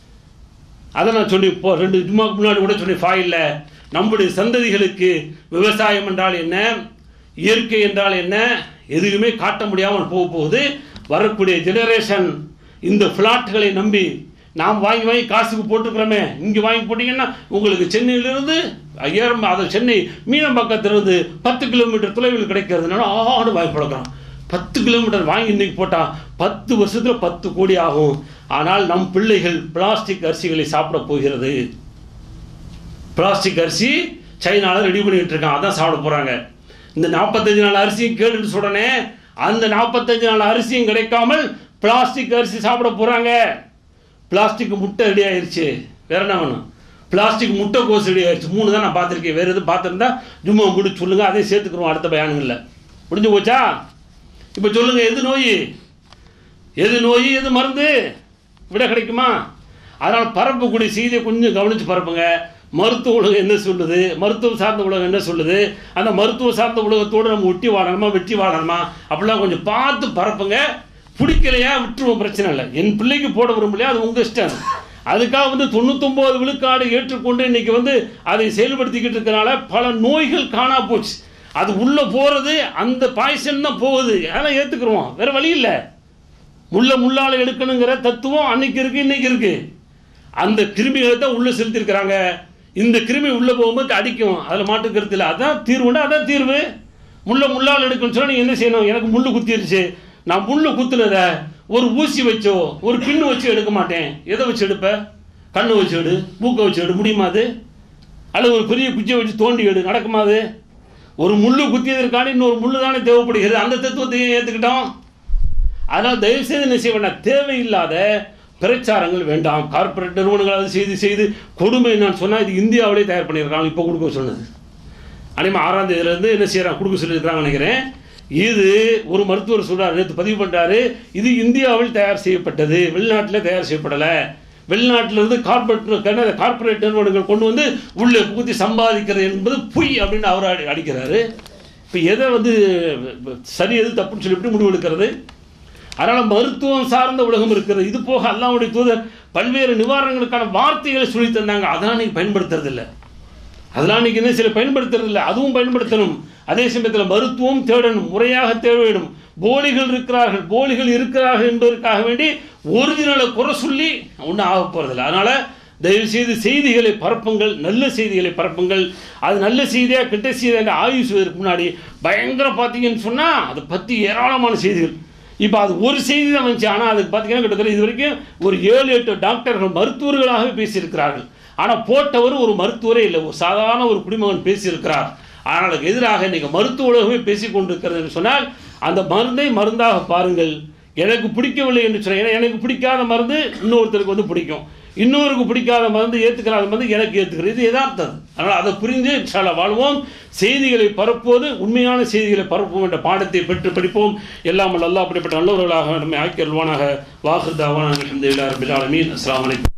அதை நான் சொல்லி இப்போ ரெண்டு ஜும்மாக்கு முன்னாடி கூட சொல்லி ஃபாயில் நம்முடைய சந்ததிகளுக்கு விவசாயம் என்றால் என்ன இயற்கை என்றால் என்ன எதுவுமே காட்ட முடியாமல் போக போகுது வரக்கூடிய ஜெனரேஷன் இந்த ஃப்ளாட்டுகளை நம்பி நாம் வாங்கி வாங்கி காசுக்கு போட்டுக்கிறோமே இங்கே வாங்கி போட்டிங்கன்னா உங்களுக்கு சென்னையிலிருந்து ஐயாயிரம் அது சென்னை மீனம்பாக்கத்திலிருந்து பத்து கிலோமீட்டர் தொலைவில் கிடைக்கிறதுனால ஆடு வாங்கி போடுக்கிறோம் பத்து கிலோமீட்டர் வாங்கி இன்னைக்கு போட்டால் பத்து வருஷத்தில் பத்து கோடி ஆகும் ஆனால் நம் பிள்ளைகள் பிளாஸ்டிக் அரிசிகளை சாப்பிட போகிறது பிளாஸ்டிக் அரிசி சைனால ரெடி பண்ணிட்டு இருக்கான் அதான் சாப்பிட போகிறாங்க இந்த நாற்பத்தஞ்சு நாள் அரிசியும் கேட்டுட்டு சொல்கிறனே அந்த நாற்பத்தஞ்சு நாள் அரிசியும் கிடைக்காமல் பிளாஸ்டிக் அரிசி சாப்பிட போகிறாங்க பிளாஸ்டிக் முட்டை ரெடி ஆயிருச்சு வேற என்ன வேணும் பிளாஸ்டிக் முட்டை கோஸ் ரெடி ஆயிருச்சு மூணு தான் நான் பார்த்துருக்கேன் வேறு எதுவும் பார்த்துருந்தா ஜும்மா முடிச்சு சொல்லுங்கள் அதையும் சேர்த்துக்கிறோம் அடுத்த பயானுங்களில் முடிஞ்சு போச்சா இப்போ சொல்லுங்கள் எது நோய் எது நோய் எது மருந்து விட கிடைக்குமா அதனால் பரப்பக்கூடிய செய்தியை கொஞ்சம் கவனித்து பரப்புங்க மருத்துவ உலகம் என்ன சொல்லுது மருத்துவம் சார்ந்த உலகம் என்ன சொல்லுது அந்த மருத்துவ சார்ந்த உலகத்தோடு நம்ம ஒட்டி வாழணுமா வெட்டி வாழணுமா அப்படிலாம் கொஞ்சம் பார்த்து பரப்புங்க பிடிக்கலையா விட்டுருவோம் பிரச்சனை இல்லை என் பிள்ளைக்கு போட விரும்பலையா அது உங்கள் இஷ்டம் அது. அதுக்காக வந்து தொண்ணூத்தொம்பது விழுக்காடு ஏற்றுக்கொண்டு இன்னைக்கு வந்து அதை செயல்படுத்திக்கிட்டு இருக்கனால பல நோய்கள் காணா போச்சு அது உள்ளே போகிறது அந்த பாய்சன் தான் போகுது அதெல்லாம் ஏற்றுக்குருவோம் வேற வழி இல்லை முள்ள முள்ளால் எடுக்கணுங்கிற தத்துவம் அன்னைக்கு இருக்கு இன்னைக்கு இருக்கு அந்த கிருமிகளை தான் உள்ள செலுத்திருக்கிறாங்க இந்த கிருமி உள்ள போகும்போது அடிக்கும் அதில் மாட்டு கருத்து இல்லை அதான் தீர்வுண்டா அதான் தீர்வு முள்ள முள்ளால் எடுக்கணும்னு சொன்னா நீங்க என்ன செய்யணும் எனக்கு முள்ளு குத்திருச்சு நான் முள்ளு குத்துனத ஒரு ஊசி வச்சோ ஒரு பின்னு வச்சு எடுக்க மாட்டேன் எதை வச்சு எடுப்ப கண்ணு வச்சு எடு மூக்கை வச்சு எடு முடியுமா அது அல்லது ஒரு பெரிய குச்சியை வச்சு தோண்டி எடு நடக்குமா அது ஒரு முள்ளு குத்தியதற்கான இன்னொரு முள்ளு தானே தேவைப்படுகிறது அந்த தத்துவத்தையும் ஏற்றுக்கிட்டோம் அதனால் தயவு செய்து என்ன செய்ய வேண்டாம் தேவையில்லாத பிரச்சாரங்கள் வேண்டாம் கார்ப்பரேட் நிறுவனங்கள் அதை செய்து செய்து கொடுமை நான் சொன்னால் இது இந்தியாவிலே தயார் பண்ணியிருக்காங்க இப்போ கொடுக்க சொன்னது அனிமா ஆறாம் தேதியிலேருந்து என்ன செய்கிறாங்க கொடுக்க சொல்லியிருக்காங்க நினைக்கிறேன் இது ஒரு மருத்துவர் சொல்றாரு நேற்று பதிவு பண்ணுறாரு இது இந்தியாவில் தயார் செய்யப்பட்டது வெளிநாட்டில் தயார் செய்யப்படலை வெளிநாட்டிலிருந்து கார்பரேட் கார்ப்பரேட் நிறுவனங்கள் கொண்டு வந்து உள்ளே புகுத்தி சம்பாதிக்கிறது என்பது பொய் அப்படின்னு அவர் அடி- அடிக்கிறாரு இப்போ எதை வந்து சரி எது தப்புன்னு சொல்லி எப்படி முடிவெடுக்கிறது அதனால் மருத்துவம் சார்ந்த உலகம் இருக்கிறது இது போக அல்லாவுடைய தூதர் பல்வேறு நிவாரணங்களுக்கான வார்த்தைகளை சொல்லி தந்தாங்க அதெல்லாம் நீங்கள் பயன்படுத்துறது இல்லை அதெல்லாம் இன்னைக்கு என்ன சில பயன்படுத்துறது இல்லை அதுவும் பயன்படுத்தணும் அதே சமயத்தில் மருத்துவம் தேடணும் முறையாக தேட வேண்டும் போலிகள் இருக்கிறார்கள் போலிகள் இருக்கிறார்கள் என்பதற்காக வேண்டி ஒரிஜினலை குறை சொல்லி ஒன்றும் ஆக போகிறதில்ல அதனால் தயவு செய்து செய்திகளை பரப்புங்கள் நல்ல செய்திகளை பரப்புங்கள் அது நல்ல செய்தியா கெட்ட செய்தியாக ஆய்வு செய்வதற்கு முன்னாடி பயங்கரம் பார்த்தீங்கன்னு சொன்னால் அதை பற்றி ஏராளமான செய்திகள் இப்போ அது ஒரு செய்தி தான் வந்துச்சு ஆனால் அதுக்கு பார்த்தீங்கன்னா கிட்டத்தட்ட இது வரைக்கும் ஒரு ஏழு எட்டு டாக்டர்கள் மருத்துவர்களாகவே பேசியிருக்கிறார்கள் ஆனால் போட்டவர் ஒரு மருத்துவரே இல்லை ஒரு சாதாரண ஒரு குடிமகன் பேசியிருக்கிறார் ஆனால் அதுக்கு எதிராக இன்னைக்கு மருத்துவ உலகமே பேசிக் கொண்டிருக்கிறது என்று சொன்னால் அந்த மருந்தை மருந்தாக பாருங்கள் எனக்கு பிடிக்கவில்லை என்று சொன்னால் ஏன்னா எனக்கு பிடிக்காத மருந்து இன்னொருத்தருக்கு வந்து பிடிக்கும் இன்னொருக்கு பிடிக்காத மருந்து ஏற்றுக்கிறாத மருந்து எனக்கு ஏற்றுக்கிறது இது யதார்த்தம் அதனால் அதை புரிந்து இன்ஷால்லா வாழ்வோம் செய்திகளை பரப்புவது உண்மையான செய்திகளை பரப்புவோம் என்ற பாடத்தை பெற்று படிப்போம் எல்லாம் அல்லா அப்படிப்பட்ட நல்லவர்களாக நம்மை ஆக்கியல்வானாக வாஹிர்தாவான அலமதுல்லா ரபில் ஆலமீன் அஸ்ஸலாமு அலைக்கும்